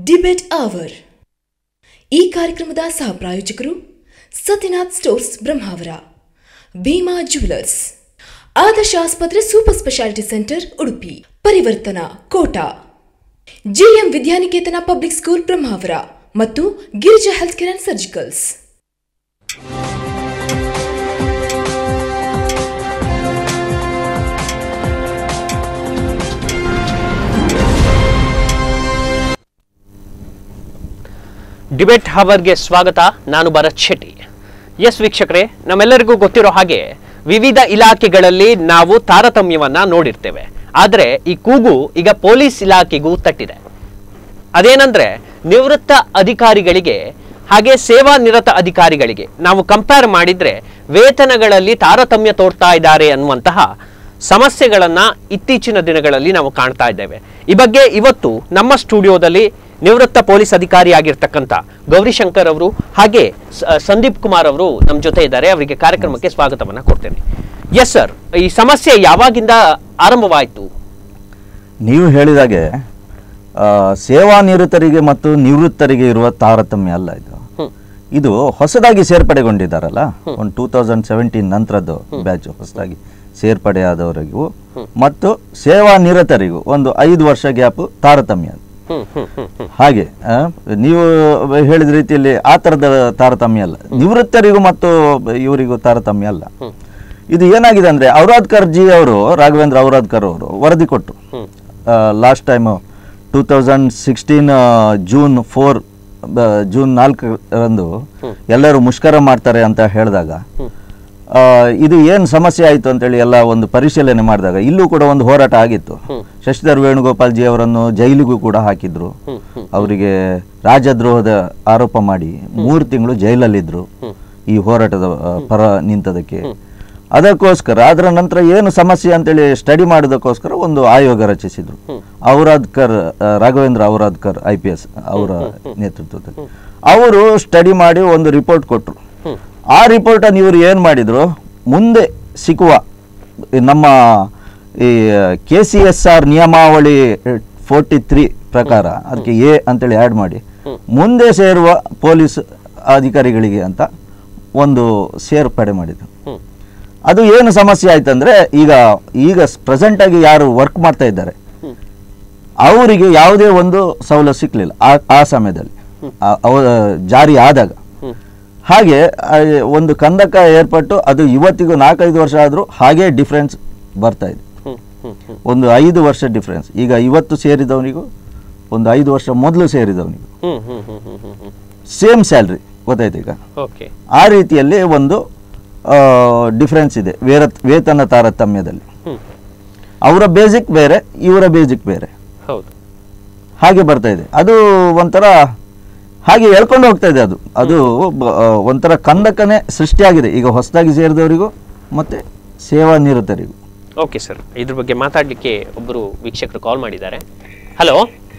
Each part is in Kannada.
ಡಿಬೇಟ್ ಅವರ್ ಈ ಕಾರ್ಯಕ್ರಮದ ಸಹ ಪ್ರಾಯೋಜಕರು ಸತ್ಯನಾಥ್ ಸ್ಟೋರ್ಸ್ ಬ್ರಹ್ಮಾವರ ಭೀಮಾ ಜ್ಯುವೆಲರ್ಸ್ ಆದರ್ಶ ಆಸ್ಪತ್ರೆ super speciality centre Udupi Parivartana Kota GM Vidyaniketan public school Brahmavar ಮತ್ತು Girija health care and surgicals debate ಹವರ್ಗೆ ಸ್ವಾಗತ ನಾನು ಭರತ್ ಶೆಟ್ಟಿ ಎಸ್ ವೀಕ್ಷಕರೇ ನಮ್ಮೆಲ್ಲರಿಗೂ ಗೊತ್ತಿರೋ ಹಾಗೆ ವಿವಿಧ ಇಲಾಖೆಗಳಲ್ಲಿ ನಾವು ತಾರತಮ್ಯವನ್ನ ನೋಡಿರ್ತೇವೆ ಆದರೆ ಈ ಕೂಗು ಈಗ ಪೊಲೀಸ್ ಇಲಾಖೆಗೂ ತಟ್ಟಿದೆ ಅದೇನಂದ್ರೆ ನಿವೃತ್ತ ಅಧಿಕಾರಿಗಳಿಗೆ ಹಾಗೆ ಸೇವಾ ನಿರತ ಅಧಿಕಾರಿಗಳಿಗೆ ನಾವು ಕಂಪೇರ್ ಮಾಡಿದ್ರೆ ವೇತನಗಳಲ್ಲಿ ತಾರತಮ್ಯ ತೋರ್ತಾ ಇದ್ದಾರೆ ಅನ್ನುವಂತಹ ಸಮಸ್ಯೆಗಳನ್ನ ಇತ್ತೀಚಿನ ದಿನಗಳಲ್ಲಿ ನಾವು ಕಾಣ್ತಾ ಇದ್ದೇವೆ ಈ ಬಗ್ಗೆ ಇವತ್ತು ನಮ್ಮ ಸ್ಟುಡಿಯೋದಲ್ಲಿ ನಿವೃತ್ತ ಪೊಲೀಸ್ ಅಧಿಕಾರಿ ಆಗಿರ್ತಕ್ಕಂಥ ಗೌರಿಶಂಕರ್ ಅವರು ಹಾಗೆ ಸ- ಸಂದೀಪ್ ಕುಮಾರ್ ಅವರು ನಮ್ಮ ಜೊತೆ ಇದ್ದಾರೆ ಅವರಿಗೆ ಕಾರ್ಯಕ್ರಮಕ್ಕೆ ಸ್ವಾಗತವನ್ನ ಕೊಡ್ತೇನೆ ಎಸ್ ಸರ್ ಈ ಸಮಸ್ಯೆ ಯಾವಾಗಿಂದ ಆರಂಭವಾಯಿತು ನೀವು ಹೇಳಿದಾಗೆ ಆ, ಸೇವಾ ನಿರತರಿಗೆ ಮತ್ತು ನಿವೃತ್ತರಿಗೆ ಇರುವ ತಾರತಮ್ಯ ಅಲ್ಲ ಇದು ಹ್ಮ್. ಇದು ಹೊಸದಾಗಿ ಸೇರ್ಪಡೆಗೊಂಡಿದ್ದಾರಲ್ಲ ಒಂದು ಟೂ ತೌಸಂಡ್ ಸೆವೆಂಟೀನ್ ನಂತರದ್ದು ಬ್ಯಾಚ್ ಹೊಸದಾಗಿ ಸೇರ್ಪಡೆಯಾದವರಿಗೂ ಮತ್ತು ಸೇವಾ ನಿರತರಿಗೂ ಒಂದು ಐದು ವರ್ಷ ಗ್ಯಾಪ್ ತಾರತಮ್ಯ ಅದು. ಹ್ಮ್ ಹ್ಮ್ ಹ್ಮ್ ಹ್ಮ್ ಹಾಗೆ ಆ, ನೀವು ಹೇಳಿದ ರೀತಿಯಲ್ಲಿ ಆ ಥರದ ತಾರತಮ್ಯ ಅಲ್ಲ ನಿವೃತ್ತರಿಗೂ ಮತ್ತು ಇವರಿಗೂ ತಾರತಮ್ಯ ಅಲ್ಲ ಇದು ಏನಾಗಿದೆ ಅಂದ್ರೆ ಔರಾದ್ಕರ್ ಜಿ ಅವರು ರಾಘವೇಂದ್ರ ಔರಾದ್ಕರ್ ಅವರು ವರದಿ ಕೊಟ್ಟರು last time two thousand sixteen June four June ನಾಲ್ಕರಂದು ಎಲ್ಲರೂ ಮುಷ್ಕರ ಮಾಡ್ತಾರೆ ಅಂತ ಹೇಳಿದಾಗ ಆ, ಇದು ಏನು ಸಮಸ್ಯೆ ಆಯಿತು ಅಂತೇಳಿ ಎಲ್ಲ ಒಂದು ಪರಿಶೀಲನೆ ಮಾಡಿದಾಗ ಇಲ್ಲೂ ಕೂಡ ಒಂದು ಹೋರಾಟ ಆಗಿತ್ತು ಶಶಿಧರ್ ವೇಣುಗೋಪಾಲ್ ಜಿ ಅವರನ್ನು ಜೈಲಿಗೂ ಕೂಡ ಹಾಕಿದ್ರು ಅವರಿಗೆ ರಾಜದ್ರೋಹದ ಆರೋಪ ಮಾಡಿ ಮೂರು ತಿಂಗಳು ಜೈಲಲ್ಲಿದ್ರು ಈ ಹೋರಾಟದ ಆ, ಪರ ನಿಂತದಕ್ಕೆ ಅದಕ್ಕೋಸ್ಕರ ಅದರ ನಂತರ ಏನು ಸಮಸ್ಯೆ ಅಂತೇಳಿ ಸ್ಟಡಿ ಮಾಡೋದಕ್ಕೋಸ್ಕರ ಒಂದು ಆಯೋಗ ರಚಿಸಿದ್ರು ಔರಾದ್ಕರ್ ಆ, Raghavendra Auradkar I P S ಅವರ ನೇತೃತ್ವದಲ್ಲಿ ಅವರು ಸ್ಟಡಿ ಮಾಡಿ ಒಂದು ರಿಪೋರ್ಟ್ ಕೊಟ್ಟರು ಆ ರಿಪೋರ್ಟನ್ನು ಇವರು ಏನು ಮಾಡಿದ್ರು ಮುಂದೆ ಸಿಕ್ಕುವ ಈ ನಮ್ಮ ಈ ಕೆ ಸಿ ಎಸ್ ಆರ್ ನಿಯಮಾವಳಿ ಫೋರ್ಟಿ ತ್ರೀ ಪ್ರಕಾರ ಅದಕ್ಕೆ ಎ ಅಂತೇಳಿ ಆ್ಯಡ್ ಮಾಡಿ ಮುಂದೆ ಸೇರುವ ಪೊಲೀಸ್ ಅಧಿಕಾರಿಗಳಿಗೆ ಅಂತ ಒಂದು ಸೇರ್ಪಡೆ ಮಾಡಿದ್ರು ಹ್ಮ್ ಅದು ಏನು ಸಮಸ್ಯೆ ಆಯ್ತಂದ್ರೆ ಈಗ ಈಗ ಪ್ರೆಸೆಂಟ್ ಆಗಿ ಯಾರು ವರ್ಕ್ ಮಾಡ್ತಾ ಇದ್ದಾರೆ ಅವರಿಗೆ ಯಾವುದೇ ಒಂದು ಸವಲತ್ತು ಸಿಕ್ಕಲಿಲ್ಲ ಆ ಆ ಸಮಯದಲ್ಲಿ ಆ- ಅವ ಜಾರಿ ಆದಾಗ ಹ್ಮ್ ಹಾಗೆ ಆ, ಒಂದು ಕಂದಕ ಏರ್ಪಟ್ಟು ಅದು ಇವತ್ತಿಗೂ ನಾಲ್ಕೈದು ವರ್ಷ ಆದರೂ ಹಾಗೆ ಡಿಫ್ರೆನ್ಸ್ ಬರ್ತಾ ಇದೆ ಹ್ಮ್ ಹ್ಮ್ ಹ್ಮ್ ಒಂದು ಐದು ವರ್ಷ ಡಿಫ್ರೆನ್ಸ್ ಈಗ ಇವತ್ತು ಸೇರಿದವನಿಗೂ ಒಂದು ಐದು ವರ್ಷ ಮೊದಲು ಸೇರಿದವನಿಗೂ ಹ್ಮ್ ಹ್ಮ್ ಹ್ಮ್ ಹ್ಮ್ ಹ್ಮ್ ಹ್ಮ್ ಸೇಮ್ ಸ್ಯಾಲ್ರಿ ಗೊತ್ತಾಯ್ತು ಈಗ ಓಕೆ ಆ ರೀತಿಯಲ್ಲಿ ಒಂದು ಡಿಫ್ರೆನ್ಸ್ ಇದೆ ವೇರ ವೇತನ ತಾರತಮ್ಯದಲ್ಲಿ ಹ್ಮ್ ಅವರ ಬೇಸಿಕ್ ಬೇರೆ ಇವರ ಬೇಸಿಕ್ ಬೇರೆ ಹೌದು ಹಾಗೆ ಬರ್ತಾ ಇದೆ ಅದು ಒಂಥರ ಹಾಗೆ ಹೇಳ್ಕೊಂಡು ಹೋಗ್ತಾ ಇದೆ ಅದು ಅದು ಬ- ಆ, ಒಂಥರ ಕಂದಕನೇ ಸೃಷ್ಟಿಯಾಗಿದೆ ಈಗ ಹೊಸದಾಗಿ ಸೇರಿದವರಿಗೂ ಮತ್ತೆ ಸೇವಾ ನಿರತರಿಗೂ ಓಕೆ ಸರ್ ಇದ್ರ ಬಗ್ಗೆ ಮಾತಾಡಲಿಕ್ಕೆ ಒಬ್ಬರು ವೀಕ್ಷಕರು ಕಾಲ್ ಮಾಡಿದ್ದಾರೆ ಹಲೋ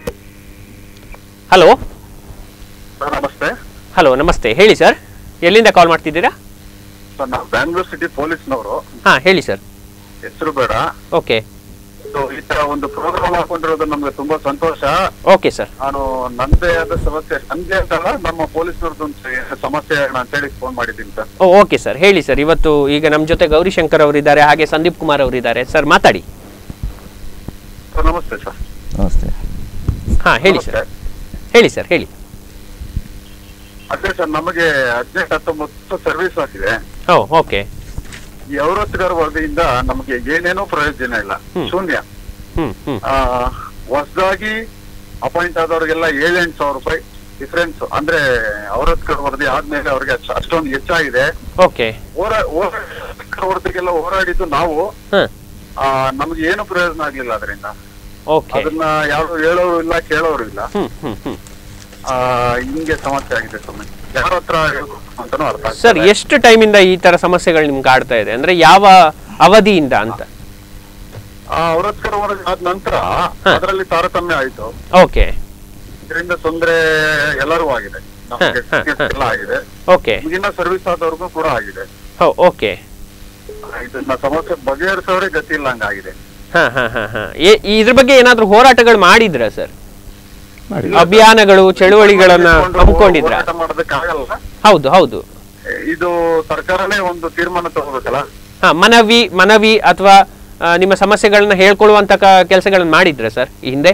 ಹಲೋ ಸರ್ ನಮಸ್ತೆ ಹಲೋ ನಮಸ್ತೆ ಹೇಳಿ ಸರ್ ಎಲ್ಲಿಂದ ಕಾಲ್ ಮಾಡ್ತಿದ್ದೀರಾ ಸರ್ ನಾವು ಬ್ಯಾಂಗ್ಳೂರ್ ಸಿಟಿ ಪೊಲೀಸ್ನವರು ಹಾಂ ಹೇಳಿ ಸರ್ ಹೆಸರು ಬೇಡ ಓಕೆ ಸೊ ಈ ತರ ಒಂದು ಪ್ರೋಗ್ರಾಮ್ ಹಾಕೊಂಡಿರೋದು ನಮ್ಗೆ ತುಂಬಾ ಸಂತೋಷ ಓಕೆ ಸರ್ ನಾನು ನಂದೇ ಆದ ಸಮಸ್ಯೆ ನನ್ಗೆ ಅಂತಲ್ಲ ನಮ್ಮ ಪೊಲೀಸ್ನವ್ರದ್ದು ಒಂದು ಸಮಸ್ಯೆ ಆಗೋಣ ಅಂತೇಳಿ ಫೋನ್ ಮಾಡಿದ್ದೀನಿ ಸರ್ ಓ ಓಕೆ ಸರ್ ಹೇಳಿ ಸರ್ ಇವತ್ತು ಈಗ ನಮ್ಮ ಜೊತೆ ಗೌರಿಶಂಕರ್ ಅವರಿದ್ದಾರೆ ಹಾಗೆ ಸಂದೀಪ್ ಕುಮಾರ್ ಅವರಿದ್ದಾರೆ ಸರ್ ಮಾತಾಡಿ ಸರ್ ನಮಸ್ತೆ ಸರ್ ನಮಸ್ತೆ ಹಾಂ ಹೇಳಿ ಸರ್ ಹೇಳಿ ಸರ್ ಹೇಳಿ ಅದೇ ಸರ್ ನಮಗೆ ಹದಿನೆಂಟು ಹತ್ತೊಂಬತ್ತು ಸರ್ವಿಸ್ ಆಗಿದೆ ಓ ಓಕೆ ಈ ಔರತ್ಗಾರ್ ವರದಿಯಿಂದ ನಮಗೆ ಏನೇನೂ ಪ್ರಯೋಜನ ಇಲ್ಲ ಹ್ಮ್. ಶೂನ್ಯ ಹ್ಞೂ ಹ್ಞೂ ಹೊಸದಾಗಿ ಅಪಾಯಿಂಟ್ ಆದವ್ರಿಗೆಲ್ಲ ಏಳೆಂಟು ಸಾವಿರ ರೂಪಾಯಿ ಡಿಫ್ರೆನ್ಸ್ ಅಂದ್ರೆ ಔರತ್ಕರ್ ವರದಿ ಆದ್ಮೇಲೆ ಅವ್ರಿಗೆ ಅಷ್ಟ್- ಅಷ್ಟೊಂದು ಹೆಚ್ಚಾಗಿದೆ ಓಕೆ ಹೋರಾ ಹೋರಾಟಗಾರ ವರದಿಗೆಲ್ಲ ಹೋರಾಡಿದ್ದು ನಾವು ಹಾಂ ಆ, ನಮ್ಗೆ ಏನು ಪ್ರಯೋಜನ ಆಗ್ಲಿಲ್ಲ ಅದರಿಂದ ಓಕೆ ಅದನ್ನ ಯಾರು ಹೇಳೋರು ಇಲ್ಲ ಕೇಳೋರು ಇಲ್ಲ ಹ್ಞೂ ಹ್ಞೂ ಹ್ಞೂ ಆ, ಹಿಂಗೆ ಸಮಸ್ಯೆ ಆಗಿದೆ ಸ್ವಾಮಿ ಯಾರ ಹತ್ರ ಹೇಳ್ಬೇಕು ಅಂತಾನೂ ಅರ್ಥ ಆಗ್ತಿಲ್ಲ. ಸರ್ ಎಷ್ಟು ಟೈಮಿಂದ ಈ ತರ ಸಮಸ್ಯೆಗಳು ನಿಮ್ಗೆ ಕಾಡ್ತಾ ಇದೆ ಅಂದ್ರೆ ಯಾವ ಅವಧಿಯಿಂದ ಅಂತ ಆ ಔರತ್ಕರ್ ವರದಿ ಆದ ನಂತರ ಅದರಲ್ಲಿ ತಾರತಮ್ಯ ಆಯ್ತು ಓಕೆ ಇದರಿಂದ ತೊಂದ್ರೆ ಎಲ್ಲರೂ ಆಗಿದೆ ನಮಗೆ ಹ, ಹ, ಹ. ಎಲ್ಲ ಆಗಿದೆ ಓಕೆ ಈಗಿನ ಸರ್ವಿಸ್ ಆದವ್ರಿಗೂ ಕೂಡ ಆಗಿದೆ ಹೋ ಓಕೆ ಇದನ್ನ ಸಮಸ್ಯೆ ಬಗೆಹರಿಸೋರೇ ಗತಿ ಇಲ್ಲ ಹಂಗಾಗಿದೆ ಹಾ ಹಾ ಹಾ ಹಾ ಇದ್ರ ಬಗ್ಗೆ ಏನಾದ್ರೂ ಹೋರಾಟಗಳು ಮಾಡಿದ್ರಾ ಸರ್ ಅಭಿಯಾನಗಳು ಚಳುವಳಿಗಳನ್ನ ನಿಂತ್ಕೊಂಡು ಹಮ್ಮಿಕೊಂಡಿದ್ರ ಹೋರಾಟ ಮಾಡೋದಕ್ಕಾಗಲ್ಲ ಹೌದು ಹೌದು ಇದು ಸರ್ಕಾರನೇ ಒಂದು ತೀರ್ಮಾನ ತಗೋಬೇಕಲ್ಲ ಹಾ ಮನವಿ ಮನವಿ ಅಥವಾ ನಿಮ್ಮ ಸಮಸ್ಯೆಗಳನ್ನ ಹೇಳ್ಕೊಳ್ಳುವಂತ ಕೆಲಸಗಳನ್ನ ಮಾಡಿದ್ರೆ ಸರ್ ಈ ಹಿಂದೆ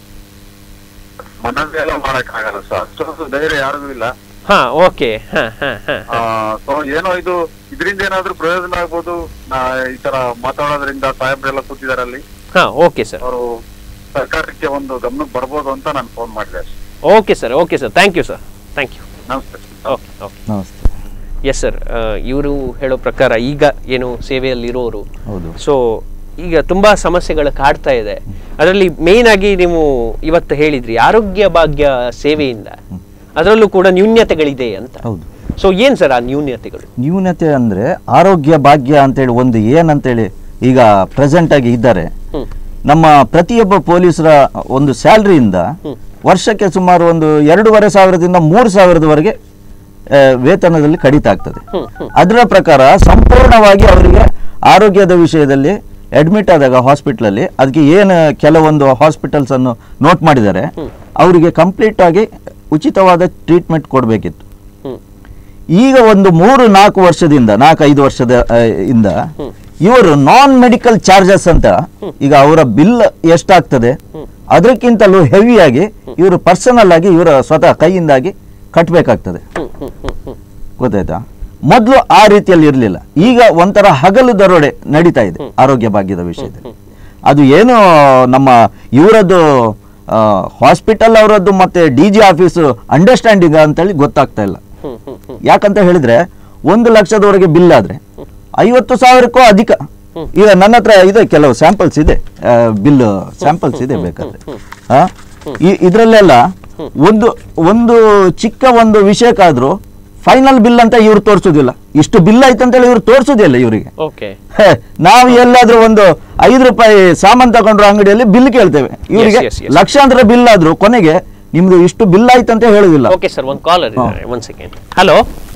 ಮನವಿ ಎಲ್ಲ ಮಾಡಕ್ ಆಗಲ್ಲ ಸರ್ ಅಷ್ಟೊಂದು ಧೈರ್ಯ ಯಾರಿಗೂ ಇಲ್ಲ ಹಾ ಓಕೆ ಹಾ ಹಾ ಹಾ ಸೊ ಏನೋ ಇದು ಇದರಿಂದ ಏನಾದ್ರೂ ಪ್ರಯೋಜನ ಆಗ್ಬೋದು ನಾ ಈ ತರ ಮಾತಾಡೋದ್ರಿಂದ ಸಾಹೇಬ್ರೆಲ್ಲ ಕೂತಿದಾರೆ ಅಲ್ಲಿ ಹಾ ಓಕೆ ಸರ್ ಅವರು ಸರ್ಕಾರಕ್ಕೆ ಒಂದು ಗಮನಕ್ಕೆ ಬರ್ಬೋದು ಅಂತ ನಾನು ಫೋನ್ ಮಾಡಿದೆ ಅಷ್ಟೇ okay sir okay sir thank you sir thank you ನಮಸ್ತೆ ಓಕೆ ಓಕೆ ನಮಸ್ತೆ ಎಸ್ ಸರ್ ಇವರು ಹೇಳೋ ಪ್ರಕಾರ ಈಗ ಏನು ಸೇವೆಯಲ್ಲಿರೋರು ಹೌದು ಸೊ ಈಗ ತುಂಬಾ ಸಮಸ್ಯೆಗಳು ಕಾಡ್ತಾ ಇದೆ ಅದರಲ್ಲಿ ಮೇನ್ ಆಗಿ ನೀವು ಇವತ್ತು ಹೇಳಿದ್ರಿ ಆರೋಗ್ಯ ಭಾಗ್ಯ ಸೇವೆಯಿಂದ ಅದರಲ್ಲೂ ಕೂಡ ನ್ಯೂನ್ಯತೆಗಳಿದೆ ಅಂತ ಹೌದು ಸೊ ಏನ್ ಸರ್ ಆ ನ್ಯೂನ್ಯತೆಗಳು ನ್ಯೂನತೆ ಅಂದರೆ ಆರೋಗ್ಯ ಭಾಗ್ಯ ಅಂತೇಳಿ ಒಂದು ಏನಂತೇಳಿ ಈಗ ಪ್ರೆಸೆಂಟ್ ಆಗಿ ಇದ್ದಾರೆ ಹ್ಮ್ ನಮ್ಮ ಪ್ರತಿಯೊಬ್ಬ ಪೊಲೀಸರ ಒಂದು ಸ್ಯಾಲ್ರಿಯಿಂದ ವರ್ಷಕ್ಕೆ ಸುಮಾರು ಒಂದು ಎರಡೂವರೆ ಸಾವಿರದಿಂದ ಮೂರು ಸಾವಿರದವರೆಗೆ ಆ, ವೇತನದಲ್ಲಿ ಕಡಿತ ಆಗ್ತದೆ ಹ್ಮ್ ಹ್ಮ್ ಅದರ ಪ್ರಕಾರ ಸಂಪೂರ್ಣವಾಗಿ ಅವರಿಗೆ ಆರೋಗ್ಯದ ವಿಷಯದಲ್ಲಿ ಅಡ್ಮಿಟ್ ಆದಾಗ ಹಾಸ್ಪಿಟ್ಲಲ್ಲಿ ಅದಕ್ಕೆ ಏನು ಕೆಲವೊಂದು ಹಾಸ್ಪಿಟಲ್ಸ್ ಅನ್ನು ನೋಟ್ ಮಾಡಿದ್ದಾರೆ ಅವರಿಗೆ ಕಂಪ್ಲೀಟ್ ಆಗಿ ಉಚಿತವಾದ ಟ್ರೀಟ್ಮೆಂಟ್ ಕೊಡಬೇಕಿತ್ತು ಹ್ಮ್ ಈಗ ಒಂದು ಮೂರು ನಾಲ್ಕು ವರ್ಷದಿಂದ ನಾಲ್ಕು ಐದು ವರ್ಷದ ಆ, ಇಂದ ಇವರು ನಾನ್ ಮೆಡಿಕಲ್ ಚಾರ್ಜಸ್ ಅಂತ ಈಗ ಅವರ ಬಿಲ್ ಎಷ್ಟಾಗ್ತದೆ ಅದಕ್ಕಿಂತಲೂ ಹೆವಿಯಾಗಿ ಇವರು ಪರ್ಸನಲ್ ಆಗಿ ಇವರ ಸ್ವತಃ ಕೈಯಿಂದಾಗಿ ಕಟ್ಟಬೇಕಾಗ್ತದೆ ಹ್ಮ್ ಹ್ಮ್ ಹ್ಮ್ ಹ್ಮ್ ಗೊತ್ತಾಯ್ತಾ ಮೊದಲು ಆ ರೀತಿಯಲ್ಲಿ ಇರಲಿಲ್ಲ ಈಗ ಒಂಥರ ಹಗಲು ದರೋಡೆ ನಡೀತಾ ಇದೆ ಆರೋಗ್ಯ ಭಾಗ್ಯದ ವಿಷಯದಲ್ಲಿ ಅದು ಏನು ನಮ್ಮ ಇವರದ್ದು ಹಾಸ್ಪಿಟಲ್ ಅವರದ್ದು ಮತ್ತೆ ಡಿ ಜಿ ಆಫೀಸು ಅಂಡರ್ಸ್ಟ್ಯಾಂಡಿಂಗ್ ಅಂತೇಳಿ ಗೊತ್ತಾಗ್ತಾ ಇಲ್ಲ ಹ್ಮ್ ಹ್ಮ್ ಹ್ಮ್ ಯಾಕಂತ ಹೇಳಿದ್ರೆ ಒಂದು ಲಕ್ಷದವರೆಗೆ ಬಿಲ್ ಆದ್ರೆ ಐವತ್ತು ಸಾವಿರಕ್ಕೂ ಅಧಿಕ ಈಗ ನನ್ನ ಹತ್ರ ಇದೆ ಕೆಲವು ಸ್ಯಾಂಪಲ್ಸ್ ಇದೆ ಬಿಲ್ ಸ್ಯಾಂಪಲ್ಸ್ ಇದೆ ಬೇಕಾದ್ರೆ ಆ? ಈ ಇದರಲ್ಲೆಲ್ಲ ಒಂದು ಒಂದು ಚಿಕ್ಕ ಒಂದು ವಿಷಯಕ್ಕಾದ್ರೂ ಫೈನಲ್ ಬಿಲ್ ಅಂತ ಇವ್ರು ತೋರಿಸೋದಿಲ್ಲ ಇಷ್ಟು ಬಿಲ್ ಆಯ್ತು ಅಂತೇಳಿ ಇವ್ರು ತೋರಿಸೋದಿಲ್ಲ ಇವರಿಗೆ ಓಕೆ ನಾವು ಎಲ್ಲಾದ್ರೂ ಒಂದು ಐದು ರೂಪಾಯಿ ಸಾಮಾನ್ ತಗೊಂಡ್ರು ಅಂಗಡಿಯಲ್ಲಿ ಬಿಲ್ ಕೇಳ್ತೇವೆ ಇವರಿಗೆ yes, yes. ಲಕ್ಷಾಂತರ ಬಿಲ್ ಆದ್ರೂ ಕೊನೆಗೆ ನಿಮ್ದು ಇಷ್ಟು ಬಿಲ್ ಆಯ್ತು ಅಂತ ಹೇಳುದಿಲ್ಲ ಓಕೆ ಸರ್ ಒಂದು ಕಾಲರ್ ಇದ್ದಾರೆ ಒಂದು second hello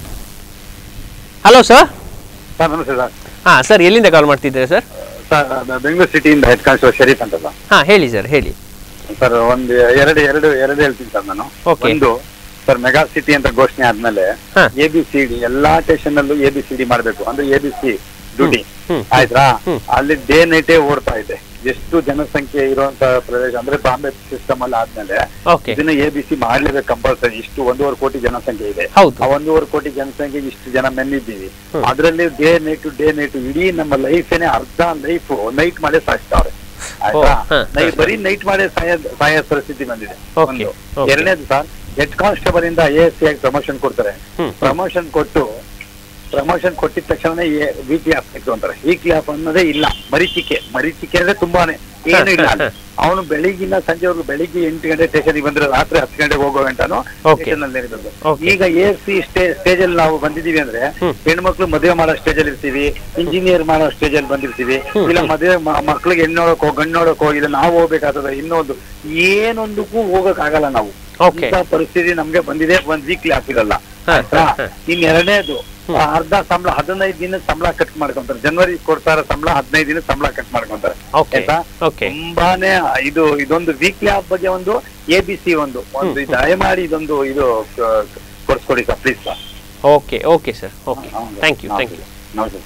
hello sir sir ನಮಸ್ತೆ ಸರ್ ಹಾ ಸರ್ ಎಲ್ಲಿಂದ ಕಾಲ್ ಮಾಡ್ತಿದ್ದೀರಾ ಸರ್ ಸರ್ ನಾನು ಬೆಂಗಳೂರು ಸಿಟಿಯಿಂದ ಹೆಡ್ ಕಾನ್ಸ್ಟೇಬಲ್ ಶರೀಫ್ ಅಂತ ಸರ್ ಹಾ ಹೇಳಿ ಸರ್ ಹೇಳಿ ಸರ್ ಒಂದು ಎರಡು ಎರಡು ಎರಡು ಹೇಳ್ತೀನಿ ಸರ್ ನಾನು Okay. ಒಂದು ಸರ್ ಮೆಗಾ ಸಿಟಿ ಅಂತ ಘೋಷಣೆ ಆದ್ಮೇಲೆ ಹಾ. ಎ ಬಿ ಸಿ ಡಿ ಎಲ್ಲಾ ಸ್ಟೇಷನ್ ಅಲ್ಲೂ ಎ ಬಿ ಸಿ ಡಿ ಮಾಡ್ಬೇಕು ಅಂದ್ರೆ ಎ ಬಿ ಸಿ ಡ್ಯೂಟಿ ಹ್ಮ್. ಆಯ್ತಾ ಹ್ಮ್. ಅಲ್ಲಿ ಡೇ ನೈಟೇ ಓಡ್ತಾ ಇದೆ ಎಷ್ಟು ಜನಸಂಖ್ಯೆ ಇರುವಂತ ಪ್ರದೇಶ ಅಂದ್ರೆ ಬಾಂಬೆ ಸಿಸ್ಟಮ್ ಅಲ್ಲಿ ಆದ್ಮೇಲೆ Okay. ಇದನ್ನ ಎ ಬಿ ಸಿ ಮಾಡ್ಲೇಬೇಕು ಕಂಪಲ್ಸರಿ ಇಷ್ಟು ಒಂದೂವರೆ ಕೋಟಿ ಜನಸಂಖ್ಯೆ ಇದೆ ಹೌದು. ಆ ಒಂದೂವರೆ ಕೋಟಿ ಜನಸಂಖ್ಯೆಗೆ ಇಷ್ಟು ಜನ ಮೆನ್ನಿದ್ದೀವಿ ಅದ್ರಲ್ಲಿ ಡೇ ನೈಟ್ ಡೇ ನೈಟ್ ಇಡೀ ನಮ್ಮ ಲೈಫ್ ಏನೇ ಅರ್ಧ ಲೈಫ್ ನೈಟ್ ಮಾಡೇ ಸಾಯಿಸ್ತಾವ್ರೆ ಆಯ್ತಾ ಹಾ, ನೈ- ಬರೀ ನೈಟ್ ಮಾಡೇ ಸಾಯ ಸಾಯ ಪರಿಸ್ಥಿತಿ ಬಂದಿದೆ Okay, ಒಂದು okay. ಎರಡನೇದು ಸರ್ ಹೆಡ್ ಕಾನ್ಸ್ಟೇಬಲ್ ಇಂದ ಐ ಎಸ್ ಆಗಿ ಪ್ರಮೋಷನ್ ಕೊಡ್ತಾರೆ ಹ್ಮ್. ಪ್ರಮೋಷನ್ ಕೊಟ್ಟು ಪ್ರಮೋಷನ್ ಕೊಟ್ಟಿದ ತಕ್ಷಣ ವೀಕ್ಲಿ ಆಫ್ ಆಯ್ತು ಅಂತಾರೆ ವೀಕ್ಲಿ ಆಫ್ ಅನ್ನೋದೇ ಇಲ್ಲ ಮರೀಚಿಕೆ ಮರೀಚಿಕೆ ಅಂದ್ರೆ ತುಂಬಾನೇ ಏನು ಇಲ್ಲ ಅವನು ಬೆಳಿಗಿನ ಸಂಜೆವರೆಗೂ ಬೆಳಿಗ್ಗೆ ಎಂಟು ಗಂಟೆ ಸ್ಟೇಷನ್ಗೆ ಬಂದ್ರೆ ರಾತ್ರಿ ಹತ್ತು ಗಂಟೆಗೆ ಹೋಗೋ ಗಂಟನು Okay. ಸ್ಟೇಷನ್ ಅಲ್ಲಿ ಇರೋದು Okay. ಈಗ ಎ ಸಿ ಸ್ಟೇಜ್ ಅಲ್ಲಿ ನಾವು ಬಂದಿದೀವಿ ಅಂದ್ರೆ ಹ್ಮ್. ಹೆಣ್ಮಕ್ಳು ಮದುವೆ ಮಾಡೋ ಸ್ಟೇಜ್ ಅಲ್ಲಿ ಇರ್ತೀವಿ ಇಂಜಿನಿಯರ್ ಮಾಡೋ ಸ್ಟೇಜ್ ಅಲ್ಲಿ ಬಂದಿರ್ತೀವಿ ಇಲ್ಲ ಮದುವೆ ಮ- ಮಕ್ಳಿಗೆ ಹೆಣ್ಣು ನೋಡಕ್ಕೋ ಗಂಡು ನೋಡಕ್ಕೋ ಇಲ್ಲ ನಾವು ಹೋಗ್ಬೇಕಾಗ್ತದೆ ಇನ್ನೊಂದು ಏನೊಂದಕ್ಕೂ ಹೋಗಕ್ ಆಗಲ್ಲ ನಾವು Okay. ಇಂಥ ಪರಿಸ್ಥಿತಿ ನಮ್ಗೆ ಬಂದಿದೆ ಒಂದ್ ವೀಕ್ಲಿ ಹಾಕಿರಲ್ಲ ಹಾ, ಆಯ್ತಾ ಹಾ, ಹಾ. ಇನ್ ಎರಡನೇದು ಆ ಅರ್ಧ ಸಂಬಳ ಹದಿನೈದು ದಿನ ಸಂಬಳ ಕಟ್ ಮಾಡ್ಕೊಂತಾರೆ ಜನವರಿ ಕೊಡ್ತಾರ ಸಂಬಳ ಹದಿನೈದು ದಿನ ಸಂಬಳ ಕಟ್ ಮಾಡ್ಕೊಂತಾರೆ Okay, ಆಯ್ತಾ okay. ತುಂಬಾನೇ ಇದು ಇದೊಂದು ವೀಕ್ಲಿ ಆಫ್ ಬಗ್ಗೆ ಒಂದು ಎ ಬಿ ಸಿ ಒಂದು ಒಂದು ದಯಮಾಡಿ ಇದೊಂದು ಇದು ಕ- ಕೊಡ್ಸ್ಕೊಡಿ sir please sir okay okay sir okay thank you thank you ನಮಸ್ತೆ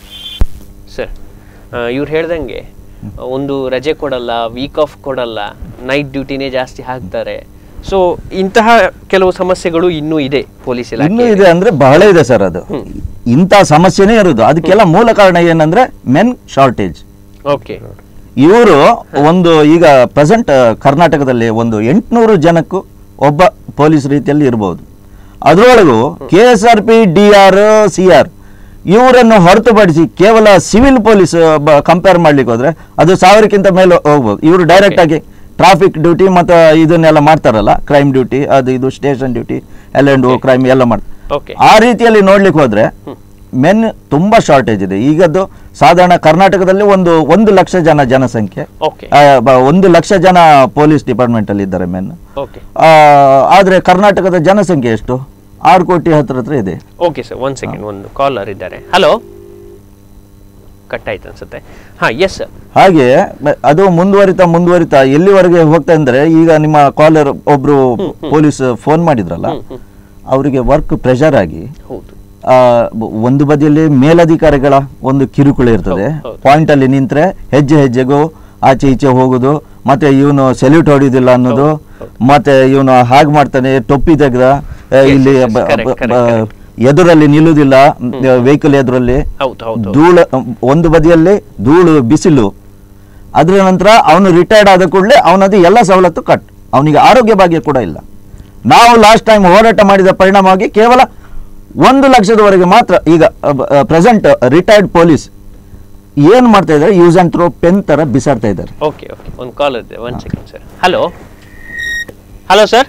ಸರ್ ಇವ್ರು ಹೇಳ್ದಂಗೆ ಒಂದು ರಜೆ ಕೊಡಲ್ಲ ವೀಕ್ ಆಫ್ ಕೊಡಲ್ಲ ನೈಟ್ ಡ್ಯೂಟಿನೇ ಜಾಸ್ತಿ ಹಾಕ್ತಾರೆ ಸೊ ಇಂತಹ ಕೆಲವು ಸಮಸ್ಯೆಗಳು ಇನ್ನೂ ಇದೆ ಪೊಲೀಸ್ ಇನ್ನೂ ಇಲಾಖೆ ಇದೆ ಅಂದ್ರೆ ಬಹಳ ಇದೆ ಸರ್ ಅದು ಇಂಥ ಸಮಸ್ಯೆನೇ ಇರೋದು ಅದಕ್ಕೆಲ್ಲ ಮೂಲ ಕಾರಣ ಏನಂದ್ರೆ ಮೆನ್ ಶಾರ್ಟೇಜ್ ಓಕೆ ಇವರು ಒಂದು ಈಗ ಪ್ರೆಸೆಂಟ್ ಕರ್ನಾಟಕದಲ್ಲಿ ಒಂದು ಎಂಟುನೂರು ಜನಕ್ಕೂ ಒಬ್ಬ ಪೊಲೀಸ್ ರೀತಿಯಲ್ಲಿ ಇರಬಹುದು ಅದರೊಳಗೂ K S R P D R C R ಇವರನ್ನು ಹೊರತುಪಡಿಸಿ ಕೇವಲ ಸಿವಿಲ್ ಪೊಲೀಸ್ ಕಂಪೇರ್ ಮಾಡ್ಲಿಕ್ಕೆ ಹೋದ್ರೆ ಅದು ಸಾವಿರಕ್ಕಿಂತ ಮೇಲೆ ಹೋಗ್ಬೋದು ಇವರು ಡೈರೆಕ್ಟ್ ಆಗಿ ಟ್ರಾಫಿಕ್ ಡ್ಯೂಟಿ ಮತ್ತು ಇದನ್ನೆಲ್ಲ ಮಾಡ್ತಾರಲ್ಲ ಕ್ರೈಮ್ ಡ್ಯೂಟಿ ಅದು ಇದು station duty L and O crime ಎಲ್ಲ ಮಾಡ್ತಾರೆ ಓಕೆ ಆ ರೀತಿಯಲ್ಲಿ ನೋಡ್ಲಿಕ್ಕೆ ಹೋದ್ರೆ ಮೆನ್ ತುಂಬಾ ಶಾರ್ಟೇಜ್ ಇದೆ ಈಗದ್ದು ಸಾಧಾರಣ ಕರ್ನಾಟಕದಲ್ಲಿ ಒಂದು ಒಂದು ಲಕ್ಷ ಜನ ಜನಸಂಖ್ಯೆ ಓಕೆ ಆ, ಬ- ಒಂದು ಲಕ್ಷ ಜನ ಪೊಲೀಸ್ ಡಿಪಾರ್ಟ್ಮೆಂಟ್ ಅಲ್ಲಿ ಇದ್ದಾರೆ ಮೆನ್ ಓಕೆ ಆದ್ರೆ ಕರ್ನಾಟಕದ ಜನಸಂಖ್ಯೆ ಎಷ್ಟು ಆರು ಕೋಟಿ ಹತ್ರ ಹತ್ರ ಇದೆ ಓಕೆ ಸರ್ ಒಂದ್ ಸೆಕೆಂಡ್ ಒಂದು ಕಾಲರ್ ಇದ್ದಾರೆ ಹಲೋ ಕಟ್ ಆಯ್ತು ಅನ್ಸುತ್ತೆ ಹಾ ಎಸ್ ಸರ್ ಹಾಗೆ ಬ- ಅದು ಮುಂದುವರಿತಾ ಮುಂದುವರಿತಾ ಎಲ್ಲಿವರೆಗೆ ಹೋಗ್ತಾ ಅಂದ್ರೆ ಈಗ ನಿಮ್ಮ ಕಾಲರ್ ಒಬ್ರು ಪೊಲೀಸ್ ಫೋನ್ ಮಾಡಿದ್ರಲ್ಲ ಅವರಿಗೆ ವರ್ಕ್ ಪ್ರೆಷರ್ ಆಗಿ ಹೌದು ಆ, ಬ- ಒಂದು ಬದಿಯಲ್ಲಿ ಮೇಲಧಿಕಾರಿಗಳ ಒಂದು ಕಿರುಕುಳ ಇರ್ತದೆ ಹೌದು, ಹೌದು. ಪಾಯಿಂಟ್ ಅಲ್ಲಿ ನಿಂತ್ರೆ ಹೆಜ್ಜೆ ಹೆಜ್ಜೆಗೂ ಆಚೆ ಈಚೆ ಹೋಗುದು ಮತ್ತೆ ಇವನು ಸೆಲ್ಯೂಟ್ ಹೊಡಿಯೋದಿಲ್ಲ ಅನ್ನೋದು ಮತ್ತೆ ಇವನು ಹಾಗೆ ಮಾಡ್ತಾನೆ ಟೊಪ್ಪಿ ತೆಗ್ದ ಆ, Yes, ಇಲ್ಲಿ yes, ಬ- correct, ಬ- correct, ಬ- correct. ಎದುರಲ್ಲಿ ನಿಲ್ಲುವುದಿಲ್ಲ ವೆಹಿಕಲ್ ಎದುರಲ್ಲಿ ಹೌದು ಹೌದು ಹೌದು. ಧೂಳು ಒಂದು ಬದಿಯಲ್ಲಿ ಧೂಳು ಬಿಸಿಲು ಅದರ ನಂತರ ಅವನು ರಿಟೈರ್ಡ್ ಆದ ಕೂಡಲೇ ಅವನದು ಎಲ್ಲ ಸವಲತ್ತು ಕಟ್ ಅವನಿಗೆ ಆರೋಗ್ಯ ಭಾಗ್ಯ ಕೂಡ ಇಲ್ಲ ನಾವು ಲಾಸ್ಟ್ ಟೈಮ್ ಹೋರಾಟ ಮಾಡಿದ ಪರಿಣಾಮವಾಗಿ ಕೇವಲ ಒಂದು ಲಕ್ಷದವರೆಗೆ ಮಾತ್ರ ಈಗ ಪ್ರೆಸೆಂಟ್ ರಿಟೈರ್ಡ್ ಪೊಲೀಸ್ ಏನು ಮಾಡ್ತಾ ಇದ್ದಾರೆ ಯೂಸ್ ಅಂಡ್ ಥ್ರೋ ಪೆನ್ ತರ ಬಿಸಾಡ್ತಾ ಇದ್ದಾರೆ ಓಕೆ ಓಕೆ ಒಂದು ಕಾಲ್ ಇದೆ one second sir hello hello sir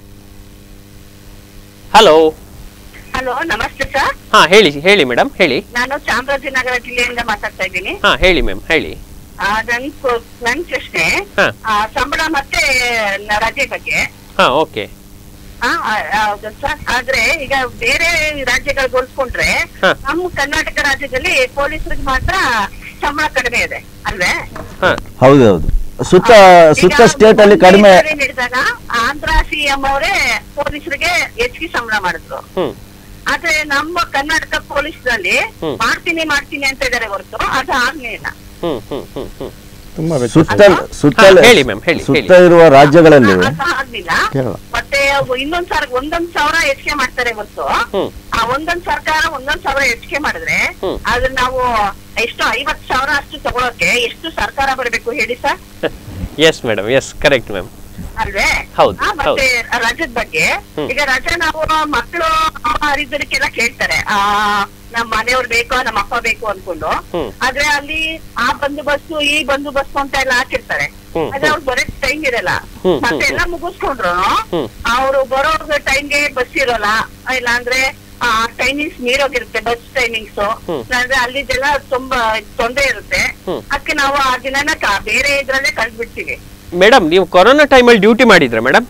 hello hello ನಮಸ್ತೆ ಸರ್ ಹಾ ಹೇಳಿ ಹೇಳಿ ಮೇಡಮ್ ಹೇಳಿ ನಾನು ಚಾಮರಾಜನಗರ ಜಿಲ್ಲೆಯಿಂದ ಮಾತಾಡ್ತಾ ಇದ್ದೀನಿ ಹಾ ಹೇಳಿ ಮ್ಯಾಮ್ ಹೇಳಿ ಆ, ನನ್ ಕೊ- ನನ್ ಪ್ರಶ್ನೆ ಹಾ. ಆ, ಸಂಬಳ ಮತ್ತೆ ನ- ರಜೆ ಬಗ್ಗೆ ಹಾ ಓಕೆ ಆ, ಆ, ಹೌದು ಸರ್ ಆದ್ರೆ ಈಗ ಬೇರೆ ರಾಜ್ಯಗಳಿಗೆ ಹೋಲಿಸ್ಕೊಂಡ್ರೆ ಹಾ. ನಮ್ಮ ಕರ್ನಾಟಕ ರಾಜ್ಯದಲ್ಲಿ ಪೊಲೀಸರಿಗೆ ಮಾತ್ರ ಸಂಬಳ ಕಡಿಮೆ ಇದೆ ಅಲ್ವೇ ಹಾ ಹೌದೌದು ಸುತ್ತ ಸುತ್ತ ಈಗ ಸ್ಟೇಟ್ ಅಲ್ಲಿ ಮೊನ್ನೆ ಕಡಿಮೆ ಸರಿ ನಡೆದಾಗ ಆಂಧ್ರ ಸಿಎಂ ಅವರೇ ಪೊಲೀಸರಿಗೆ ಹೆಚ್ಚಿಗೆ ಸಂಬಳ ಮಾಡಿದ್ರು ಹ್ಮ್ ಆದ್ರೆ ನಮ್ಮ ಕರ್ನಾಟಕ ಪೊಲೀಸ್ ನಲ್ಲಿ ಹ್ಮ್. ಮಾಡ್ತೀನಿ ಮಾಡ್ತೀನಿ ಅಂತ ಇದಾರೆ ಹೊರತು ಅದು ಆಗ್ಲೇ ಇಲ್ಲ ಹ್ಮ್ ಹ್ಮ್ ಹ್ಮ್ ಹ್ಮ್ ತುಂಬಾ ಸುತ್ತ ಅಲ್ವಾ? ಸುತ್ತ ಹಾ, ಹೇಳಿ ma'am, ಹೇಳಿ, ಸುತ್ತ ಹೇಳಿ. ಇರುವ ರಾಜ್ಯಗಳಲ್ಲಿ ಅದು ಆಗ್ಲಿಲ್ಲ ಕೇರಳ. ಮತ್ತೆ ಅವು ಇನ್ನೊಂದ್ ಸಾವಿರ ಒಂದೊಂದ್ ಸಾವಿರ ಹೆಚ್ಚಿಗೆ ಮಾಡ್ತಾರೆ ಹೊರತು ಹ್ಮ್ ಆ ಒಂದೊಂದ್ ಸರ್ಕಾರ ಒಂದೊಂದ್ ಸಾವಿರ ಹೆಚ್ಚಿಗೆ ಮಾಡಿದ್ರೆ ಹ್ಮ್. ಅದ್ರ ನಾವು ಎಷ್ಟು ಐವತ್ ಸಾವಿರ ಅಷ್ಟು ತಗೊಳಕ್ಕೆ ಎಷ್ಟು ಸರ್ಕಾರ ಬರಬೇಕು ಹೇಳಿ sir yes madam yes correct ma'am ಅಲ್ವೇ ಹೌದು, ಆ, ಮತ್ತೆ ರಜದ ಬಗ್ಗೆ ಹ್ಮ್. ಈಗ ರಜೆ ನಾವು ಮಕ್ಕಳು ಹರಿದರಿಗೆಲ್ಲ ಕೇಳ್ತಾರೆ ಆ ನಮ್ ಮನೆಯವ್ರು ಬೇಕು ನಮ್ಮ ಅಪ್ಪ ಬೇಕು ಅನ್ಕೊಂಡು ಹ್ಮ್. ಆದ್ರೆ ಅಲ್ಲಿ ಆ ಬಂದು ಬಸ್ಸು ಈ ಬಂದು ಬಸ್ಸು ಅಂತ ಎಲ್ಲ ಹಾಕಿರ್ತಾರೆ ಹ್ಮ್, ಆದ್ರೆ ಅವ್ರು ಬರೋಕ್ ಟೈಮ್ ಇರಲ್ಲ ಹ್ಮ್, ಮತ್ತೆ ಹ್ಮ್, ಎಲ್ಲ ಮುಗಿಸ್ಕೊಂಡ್ರು ಹ್ಮ್. ಅವ್ರು ಬರೋ ಟೈಮ್ಗೆ ಬಸ್ ಇರೋಲ್ಲ ಇಲ್ಲ ಅಂದ್ರೆ ಆ ಟೈಮಿಂಗ್ಸ್ ಮೀರೋಗಿರುತ್ತೆ ಬಸ್ ಟೈಮಿಂಗ್ಸ್ ಹ್ಮ್. ಅಂದ್ರೆ ಅಲ್ಲಿದೆಲ್ಲ ತುಂಬಾ ತೊಂದರೆ ಇರುತ್ತೆ ಹ್ಮ್. ಅದಕ್ಕೆ ನಾವು ಆ ದಿನನ ಕ- ಬೇರೆ ಇದ್ರಲ್ಲೇ ಕಳ್ದ್ಬಿಡ್ತೀವಿ ಮೇಡಮ್ ನೀವು ಕೊರೋನಾ ಟೈಮಲ್ಲಿ ಡ್ಯೂಟಿ ಮಾಡಿದ್ರೆ ಮೇಡಮ್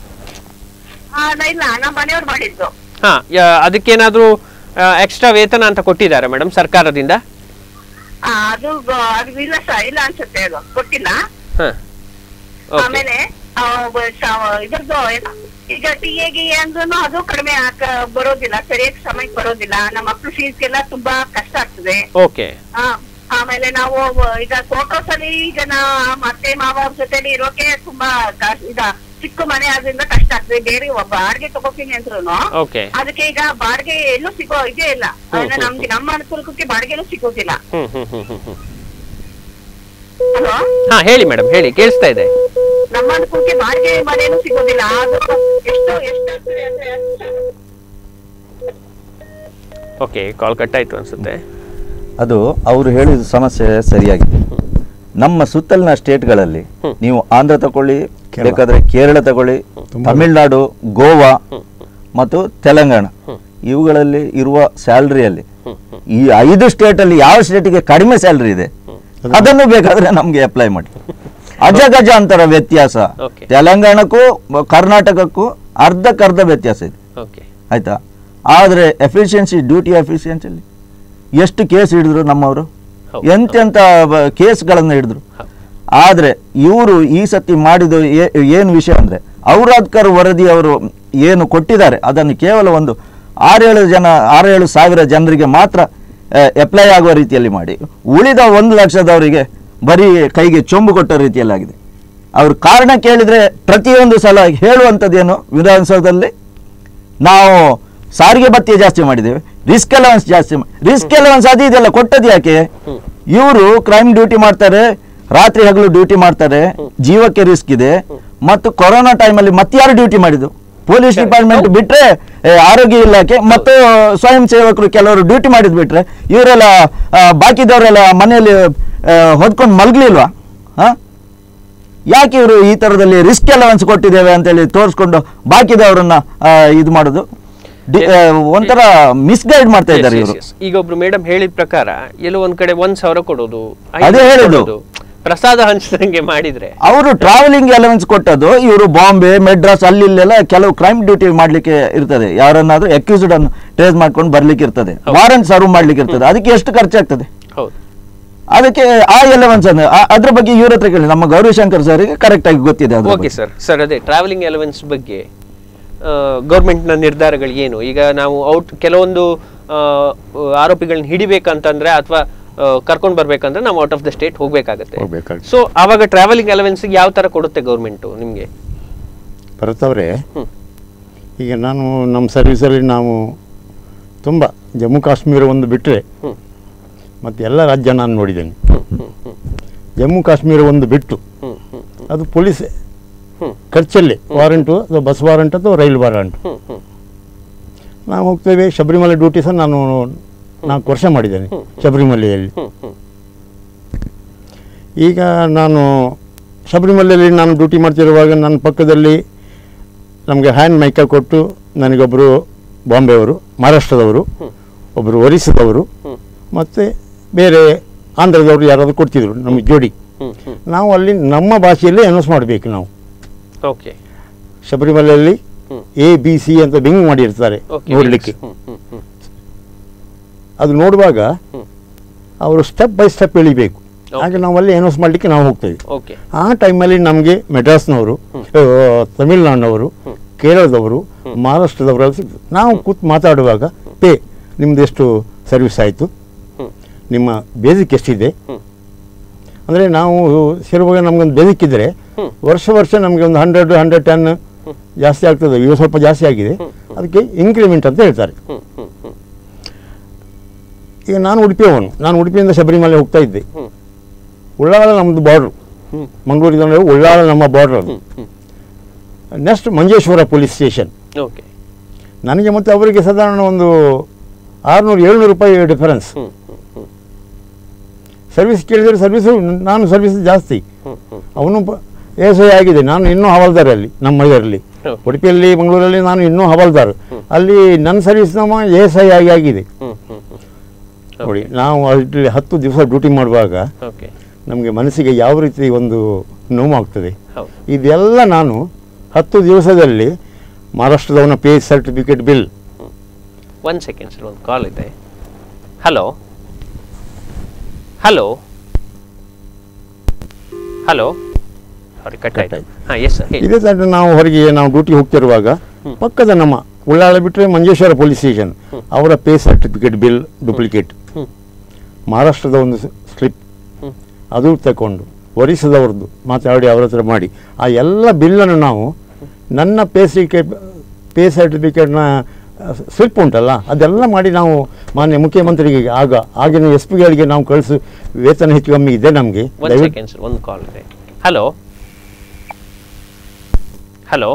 ಆ, ನ- ಇಲ್ಲ ನಮ್ಮ ಮನೆಯವ್ರು ಮಾಡಿದ್ದು ಹಾ ಯಾ- ಅದಕ್ಕೇನಾದ್ರೂ ಎಕ್ಸ್ಟ್ರಾ ವೇತನ ಅಂತ ಕೊಟ್ಟಿದ್ದಾರೆ ಮೇಡಮ್ ಸರ್ಕಾರದಿಂದ ಆ, ಅದು ಬ- ಅದು ಇಲ್ಲ ಸರ್ ಇಲ್ಲ ಅನ್ಸುತ್ತೆ ಅದು ಗೊತ್ತಿಲ್ಲ ಹಾ ಓಕೆ ಆಮೇಲೆ ಆ, ಬ- ಸ- ಇದ್ರದ್ದು ಏನು, ಈಗ ಟಿ ಎ ಗಿ ಅಂದ್ರೂ ಅದು ಕಡಿಮೆ ಆಕ- ಬರೋದಿಲ್ಲ ಸರಿಯಾಗಿ ಸಮಯಕ್ಕೆ ಬರೋದಿಲ್ಲ ನಮ್ಮ ಮಕ್ಳು ಫೀಸ್ಗೆಲ್ಲ ತುಂಬಾ ಕಷ್ಟ ಆಗ್ತದೆ ಓಕೆ ಆ, ಆಮೇಲೆ ನಾವು ಈಗ ಫೋಟೋಸ್ ಅಲ್ಲಿ ಈಗ ನಾ ಮತ್ತೆ ಮಾವ ಅವ್ರ ಜೊತೆಲಿ ಇರೋಕೆ ತುಂಬಾ ಕ- ಈಗ ಚಿಕ್ಕ ಮನೆ ಆದ್ರಿಂದ ಕಷ್ಟ ಆಗ್ತದೆ ಬೇರೆ ಒಬ್ಬ ಬಾಡಿಗೆ ತಗೋತೀನಿ ಅಂದ್ರೂ ಓಕೆ ಅದಕ್ಕೆ ಈಗ ಬಾಡಿಗೆ ಎಲ್ಲೂ ಸಿಗೋ ಇದೇ ಇಲ್ಲ ಅಂದ್ರೆ ನಮ್ಗೆ ನಮ್ಮ ಅನುಕೂಲಕ್ಕೆ ಬಾಡಿಗೆನೂ ಸಿಗೋದಿಲ್ಲ ಹ್ಮ್ ಹ್ಮ್ ಹ್ಮ್ ಹ್ಮ್ ಹ್ಮ್ ಹಲೋ ಹಾ ಹೇಳಿ ಮೇಡಮ್ ಹೇಳಿ ಕೇಳಿಸ್ತಾ ಇದೆ ನಮ್ಮ ಅನುಕೂಲಕ್ಕೆ ಬಾಡಿಗೆ ಮನೇನು ಸಿಗೋದಿಲ್ಲ ಅದು ಎಷ್ಟು ಎಷ್ಟಾಗ್ತದೆ ಅಂದ್ರೆ ಓಕೆ ಕಾಲ್ ಕಟ್ ಆಯ್ತು ಅನ್ಸುತ್ತೆ ಅದು ಅವರು ಹೇಳಿದ ಸಮಸ್ಯೆ ಸರಿಯಾಗಿದೆ ನಮ್ಮ ಸುತ್ತಲಿನ ಸ್ಟೇಟ್ಗಳಲ್ಲಿ ಹ್ಮ್. ನೀವು ಆಂಧ್ರ ತಗೊಳ್ಳಿ ಕೇರಳ. ಬೇಕಾದ್ರೆ ಕೇರಳ ತಗೊಳ್ಳಿ ತಮಿಳುನಾಡು ಗೋವಾ ಮತ್ತು ತೆಲಂಗಾಣ ಇವುಗಳಲ್ಲಿ ಇರುವ ಸ್ಯಾಲ್ರಿಯಲ್ಲಿ ಈ ಐದು ಸ್ಟೇಟಲ್ಲಿ ಯಾವ ಸ್ಟೇಟಿಗೆ ಕಡಿಮೆ ಸ್ಯಾಲ್ರಿ ಇದೆ ಅದನ್ನು ಬೇಕಾದ್ರೆ ನಮ್ಗೆ ಅಪ್ಲೈ ಮಾಡಿ ಅಜಗಜಾಂತರ ವ್ಯತ್ಯಾಸ Okay. ತೆಲಂಗಾಣಕ್ಕೂ ಮ- ಕರ್ನಾಟಕಕ್ಕೂ ಅರ್ಧಕ್ಕರ್ಧ ವ್ಯತ್ಯಾಸ ಇದೆ ಓಕೆ ಆಯ್ತಾ ಆದರೆ ಎಫಿಷಿಯನ್ಸಿ ಡ್ಯೂಟಿ ಎಫಿಷಿಯನ್ಸಿಯಲ್ಲಿ ಎಷ್ಟು ಕೇಸ್ ಹಿಡಿದ್ರು ನಮ್ಮವರು ಹೌದು, ಎಂತೆಂಥ ಕೇಸ್ಗಳನ್ನು ಹಿಡಿದ್ರು ಆದರೆ ಇವರು ಈ ಸತಿ ಮಾಡಿದ ಏನು ವಿಷಯ ಅಂದರೆ ಔರಾದ್ಕರ್ ವರದಿ ಅವರು ಏನು ಕೊಟ್ಟಿದ್ದಾರೆ ಅದನ್ನು ಕೇವಲ ಒಂದು ಆರೇಳು ಜನ ಆರೇಳು ಸಾವಿರ ಜನರಿಗೆ ಮಾತ್ರ ಅಪ್ಲೈ ಆಗುವ ರೀತಿಯಲ್ಲಿ ಮಾಡಿ ಉಳಿದ ಒಂದು ಲಕ್ಷದವರಿಗೆ ಬರೀ ಕೈಗೆ ಚೊಂಬು ಕೊಟ್ಟ ರೀತಿಯಲ್ಲಾಗಿದೆ ಅವ್ರ ಕಾರಣ ಕೇಳಿದರೆ ಪ್ರತಿಯೊಂದು ಸಲ ಹೇಳುವಂಥದ್ದೇನು ವಿಧಾನಸೌಧದಲ್ಲಿ ನಾವು ಸಾರಿಗೆ ಭತ್ಯೆ ಜಾಸ್ತಿ ಮಾಡಿದ್ದೇವೆ ರಿಸ್ಕ್ ಅಲವೆನ್ಸ್ ಜಾಸ್ತಿ ರಿಸ್ಕ್ ಅಲವೆನ್ಸ್ ಅದು ಇದೆಲ್ಲ ಕೊಟ್ಟದ್ದು ಯಾಕೆ ಇವರು ಕ್ರೈಮ್ ಡ್ಯೂಟಿ ಮಾಡ್ತಾರೆ ರಾತ್ರಿ ಹಗಲು ಡ್ಯೂಟಿ ಮಾಡ್ತಾರೆ ಜೀವಕ್ಕೆ ರಿಸ್ಕ್ ಇದೆ ಮತ್ತು ಕೊರೋನಾ ಟೈಮಲ್ಲಿ ಮತ್ತಾರು ಡ್ಯೂಟಿ ಮಾಡಿದ್ದು ಪೊಲೀಸ್ ಡಿಪಾರ್ಟ್ಮೆಂಟ್ ಬಿಟ್ರೆ ಏ, ಆರೋಗ್ಯ ಇಲಾಖೆ ಮತ್ತು ಸ್ವಯಂ ಸೇವಕರು ಕೆಲವರು ಡ್ಯೂಟಿ ಮಾಡಿದ್ ಬಿಟ್ರೆ ಇವರೆಲ್ಲ ಆ, ಬಾಕಿದವರೆಲ್ಲ ಮನೆಯಲ್ಲಿ ಹೊದ್ಕೊಂಡು ಮಲಗಲಿಲ್ವಾ ಹಾಂ ಯಾಕೆ ಇವರು ಈ ಥರದಲ್ಲಿ ರಿಸ್ಕ್ ಅಲವೆನ್ಸ್ ಕೊಟ್ಟಿದ್ದೇವೆ ಅಂತೇಳಿ ತೋರಿಸ್ಕೊಂಡು ಬಾಕಿದವರನ್ನ ಆ, ಇದು ಮಾಡೋದು ಡಿ- ಆ, ಒಂಥರ ಮಿಸ್ಗೈಡ್ ಮಾಡ್ತಾ ಇದ್ದಾರೆ Yes, ಇವರು yes, yes. ಈಗ ಒಬ್ರು ಮೇಡಮ್ ಹೇಳಿದ ಪ್ರಕಾರ ಎಲ್ಲೋ ಒಂದ್ ಕಡೆ ಒಂದ್ ಸಾವಿರ ಕೊಡೋದು ಐದು ಅದೇ ಸಾವಿರ ಹೇಳುದು. ಕೊಡೋದು, ಪ್ರಸಾದ ಹಂಚದಂಗೆ ಮಾಡಿದ್ರೆ ಅವರು ಟ್ರಾವೆಲಿಂಗ್ ಅಲವೆನ್ಸ್ ಕೊಟ್ಟದ್ದು ಇವರು ಬಾಂಬೆ ಮೆಡ್ರಾಸ್ ಅಲ್ಲಿ ಇಲ್ಲೆಲ್ಲ ಕೆಲವು ಕ್ರೈಮ್ ಡ್ಯೂಟಿ ಮಾಡ್ಲಿಕ್ಕೆ ಇರ್ತದೆ ಯಾರನ್ನಾದ್ರೂ ಅಕ್ಯೂಸ್ಡ್ ಅನ್ನು ಟ್ರೇಸ್ ಮಾಡ್ಕೊಂಡು ಬರ್ಲಿಕ್ಕೆ ಇರ್ತದೆ ವಾರೆಂಟ್ ಸರ್ವ್ ಮಾಡ್ಲಿಕ್ಕೆ ಇರ್ತದೆ ಅದಕ್ಕೆ ಎಷ್ಟು ಖರ್ಚಾಗ್ತದೆ ಹೌದು ಅದಕ್ಕೆ ಆ ಎಲೆವೆನ್ಸ್ ಅಂದ್ರೆ ಆ- ಅದ್ರ ಬಗ್ಗೆ ಇವ್ರ ಹತ್ರ ಕೇಳಿ ನಮ್ಮ ಗೌರಿಶಂಕರ್ ಸರ್ಗೆ ಕರೆಕ್ಟ್ ಆಗಿ ಗೊತ್ತಿದೆ ಅದ್ರ ಓಕೆ ಬಗ್ಗೆ. ಸರ್ ಸರ್ ಅದೇ ಟ್ರಾವೆಲಿಂಗ್ ಎಲೆವೆನ್ಸ್ ಬಗ್ಗೆ ಗೌರ್ಮೆಂಟ್ನ ನಿರ್ಧಾರಗಳು ಏನು ಈಗ ನಾವು ಔಟ್ ಕೆಲವೊಂದು ಆ, ಆರೋಪಿಗಳನ್ನ ಹಿಡಿಬೇಕಂತಂದ್ರೆ ಅಥವಾ ಕರ್ಕೊಂಡು ಬರ್ಬೇಕಂದ್ರೆ ನಾವು ಔಟ್ ಆಫ್ ದ ಸ್ಟೇಟ್ ಹೋಗ್ಬೇಕಾಗತ್ತೆ ಹೋಗ್ಬೇಕಾಗುತ್ತೆ. ಸೊ ಆವಾಗ ಟ್ರಾವೆಲಿಂಗ್ ಅಲೆವೆನ್ಸ್ ಯಾವ ತರ ಕೊಡುತ್ತೆ ಗೌರ್ಮೆಂಟು ನಿಮಗೆ ಭರತವ್ರೆ ಹ್ಮ್. ಈಗ ನಾನು ನಮ್ಮ ಸರ್ವಿಸಲ್ಲಿ ನಾವು ತುಂಬ ಜಮ್ಮು ಕಾಶ್ಮೀರ ಒಂದು ಬಿಟ್ಟರೆ ಹ್ಮ್. ಮತ್ತು ಎಲ್ಲ ರಾಜ್ಯ ನಾನು ನೋಡಿದ್ದೇನೆ ಜಮ್ಮು ಕಾಶ್ಮೀರ ಒಂದು ಬಿಟ್ಟು ಹ್ಮ್ ಹ್ಮ್ ಅದು ಪೊಲೀಸ್ ಹ್ಮ್. ಖರ್ಚಲ್ಲಿ ವಾರಂಟು ಅಥವಾ ಬಸ್ ವಾರಂಟ್ ಅಥವಾ ರೈಲ್ ವಾರಂಟ್ ಹ್ಮ್ ಹ್ಮ್ ನಾವು ಹೋಗ್ತೇವೆ ಶಬರಿಮಲೆ ಡ್ಯೂಟಿ ಸಹ ನಾನು ನಾಲ್ಕು ವರ್ಷ ಮಾಡಿದ್ದೇನೆ ಶಬರಿಮಲೆಯಲ್ಲಿ ಹ್ಮ್ ಹ್ಮ್ ಈಗ ನಾನು ಶಬರಿಮಲೆಯಲ್ಲಿ ನಾನು ಡ್ಯೂಟಿ ಮಾಡ್ತಿರುವಾಗ ನನ್ನ ಪಕ್ಕದಲ್ಲಿ ನಮಗೆ ಹ್ಯಾಂಡ್ ಮೈಕ ಕೊಟ್ಟು ನನಗೊಬ್ಬರು ಬಾಂಬೆಯವರು ಮಹಾರಾಷ್ಟ್ರದವರು ಒಬ್ಬರು ಒರಿಸ್ಸದವರು ಹ್ಮ್. ಮತ್ತು ಬೇರೆ ಆಂಧ್ರದವರು ಯಾರಾದರೂ ಕೊಡ್ತಿದ್ರು ನಮಗೆ ಜೋಡಿ ಹ್ಮ್ ಹ್ಮ್ ನಾವು ಅಲ್ಲಿ ನಮ್ಮ ಭಾಷೆಯಲ್ಲೇ ಅನೌನ್ಸ್ ಮಾಡಬೇಕು ನಾವು ಓಕೆ ಶಬರಿಮಲೆಯಲ್ಲಿ ಹ್ಮ್. ಎ ಬಿ ಸಿ ಅಂತ ಬಿಂಗ್ ಮಾಡಿರ್ತಾರೆ ಓಕೆ ನೋಡಲಿಕ್ಕೆ ಹ್ಮ್ ಹ್ಮ್ ಹ್ಮ್ ಅದು ನೋಡುವಾಗ ಹ್ಮ್. ಅವರು ಸ್ಟೆಪ್ ಬೈ ಸ್ಟೆಪ್ ಎಳಿಬೇಕು Okay. ಹಾಗೆ ನಾವು ಅಲ್ಲಿ ಅನೌನ್ಸ್ ಮಾಡಲಿಕ್ಕೆ ನಾವು ಹೋಗ್ತೇವೆ ಓಕೆ ಆ ಟೈಮಲ್ಲಿ ನಮಗೆ ಮೆಡ್ರಾಸ್ನವರು ಆ, ತಮಿಳ್ನಾಡಿನವರು ಕೇರಳದವರು ಮಹಾರಾಷ್ಟ್ರದವರು ಎಲ್ಲ ಸಿಗ್ತದೆ ನಾವು ಕೂತು ಮಾತಾಡುವಾಗ ಪೇ ನಿಮ್ದು ಎಷ್ಟು ಸರ್ವಿಸ್ ಆಯಿತು ಹ್ಮ್. ನಿಮ್ಮ ಬೇಸಿಕ್ ಎಷ್ಟಿದೆ ಹ್ಮ್. ಅಂದರೆ ನಾವು ಸೇರುವಾಗ ನಮಗೊಂದು ಬೇಸಿಕ್ ಇದ್ದರೆ ಹ್ಮ್. ವರ್ಷ ವರ್ಷ ನಮಗೆ ಒಂದು ಹಂಡ್ರೆಡ್ ಹಂಡ್ರೆಡ್ ಟೆನ್ ಜಾಸ್ತಿ ಆಗ್ತದೆ ಈಗ ಸ್ವಲ್ಪ ಜಾಸ್ತಿ ಆಗಿದೆ ಅದಕ್ಕೆ ಇನ್ಕ್ರಿಮೆಂಟ್ ಅಂತ ಹೇಳ್ತಾರೆ ಹ್ಮ್ ಹ್ಮ್ ಹ್ಮ್ ಈಗ ನಾನು ಉಡುಪಿಯವನು ನಾನು ಉಡುಪಿಯಿಂದ ಶಬರಿಮಲೆ ಹೋಗ್ತಾ ಇದ್ದೆ ಹ್ಮ್. ಉಳ್ಳಾಳ ನಮ್ಮದು ಬಾರ್ಡ್ರು ಹ್ಮ್. ಮಂಗಳೂರಿಂದ ಉಳ್ಳಾಳ ನಮ್ಮ ಬಾರ್ಡ್ರ್ ಅದು ಹ್ಮ್ ಹ್ಮ್ next Manjeshwar police station okay ನನಗೆ ಮತ್ತು ಅವರಿಗೆ ಸಾಧಾರಣ ಒಂದು ಆರುನೂರು ಏಳ್ನೂರು ರೂಪಾಯಿ ಡಿಫರೆನ್ಸ್ ಹ್ಮ್ ಹ್ಮ್ ಹ್ಮ್ ಸರ್ವಿಸ್ ಕೇಳಿದರೆ ಸರ್ವಿಸು ನಾನು ಸರ್ವಿಸ್ ಜಾಸ್ತಿ ಹ್ಮ್ ಹ್ಮ್ ಅವನು ಎಸ್ ಐ ಆಗಿದೆ ನಾನು ಇನ್ನೂ ಹವಾಲ್ದಾರಲ್ಲಿ ನಮ್ಮ ಇದರಲ್ಲಿ ಹ್ಮ್. ಉಡುಪಿಯಲ್ಲಿ ಮಂಗಳೂರಲ್ಲಿ ನಾನು ಇನ್ನೂ ಹವಾಲ್ದಾರ್ ಅಲ್ಲಿ ನನ್ನ ಸರ್ವಿಸ್ ನಮ್ಮ ಎಸ್ ಐ ಆಗಿ ಆಗಿದೆ ಹ್ಮ್ ಹ್ಮ್ ಹ್ಮ್ ನೋಡಿ ನಾವು ಅಲ್ಲಿ ಹತ್ತು ದಿವಸ ಡ್ಯೂಟಿ ಮಾಡುವಾಗ ಓಕೆ ನಮಗೆ ಮನಸ್ಸಿಗೆ ಯಾವ ರೀತಿ ಒಂದು ನೋವಾಗ್ತದೆ ಹೌದು ಇದೆಲ್ಲ ನಾನು ಹತ್ತು ದಿವಸದಲ್ಲಿ ಮಹಾರಾಷ್ಟ್ರದವನ pay certificate bill one second sir ಒಂದು ಕಾಲ್ ಇದೆ hello hello hello sorry cut ಆಯ್ತು ಆಯ್ತು. ಹಾಂ ಎಸ್ ಸರ್ ಹೇಳಿ ಇದೇ ಥರ ನಾವು ಹೊರಗೆ ನಾವು ಡ್ಯೂಟಿ ಹೋಗ್ತಿರುವಾಗ ಪಕ್ಕದ ನಮ್ಮ ಉಳ್ಳಾಳ ಬಿಟ್ಟರೆ ಮಂಜೇಶ್ವರ ಪೊಲೀಸ್ ಸ್ಟೇಷನ್ ಅವರ ಪೇ ಸರ್ಟಿಫಿಕೇಟ್ ಬಿಲ್ ಡೂಪ್ಲಿಕೇಟ್ ಹ್ಮ್. ಮಹಾರಾಷ್ಟ್ರದ ಒಂದು ಸ್ಲಿಪ್ ಹ್ಮ್. ಅದು ತಗೊಂಡು ಒರಿಸ್ಸದವ್ರದ್ದು ಮಾತಾಡಿ ಅವ್ರ ಹತ್ರ ಮಾಡಿ ಆ ಎಲ್ಲ ಬಿಲ್ಲನ್ನು ನಾವು ನನ್ನ ಪೇ ಸರ್ಟಿಫಿಕೇಟ್ ಪೇ ಸರ್ಟಿಫಿಕೇಟ್ನ ಸ್ಲಿಪ್ ಉಂಟಲ್ಲ ಅದೆಲ್ಲ ಮಾಡಿ ನಾವು ಮಾನ್ಯ ಮುಖ್ಯಮಂತ್ರಿಗೆ ಆಗ ಆಗಿನ ಎಸ್ ಪಿಗಳಿಗೆ ನಾವು ಕಳಿಸು ವೇತನ ಹೆಚ್ಚು ಕಮ್ಮಿ ಇದೆ ನಮಗೆ ಒನ್ ಸೆಕೆಂಡ್ ಸರ್ ಒಂದು ಕಾಲ್ ಇದೆ ಹಲೋ ಹಲೋ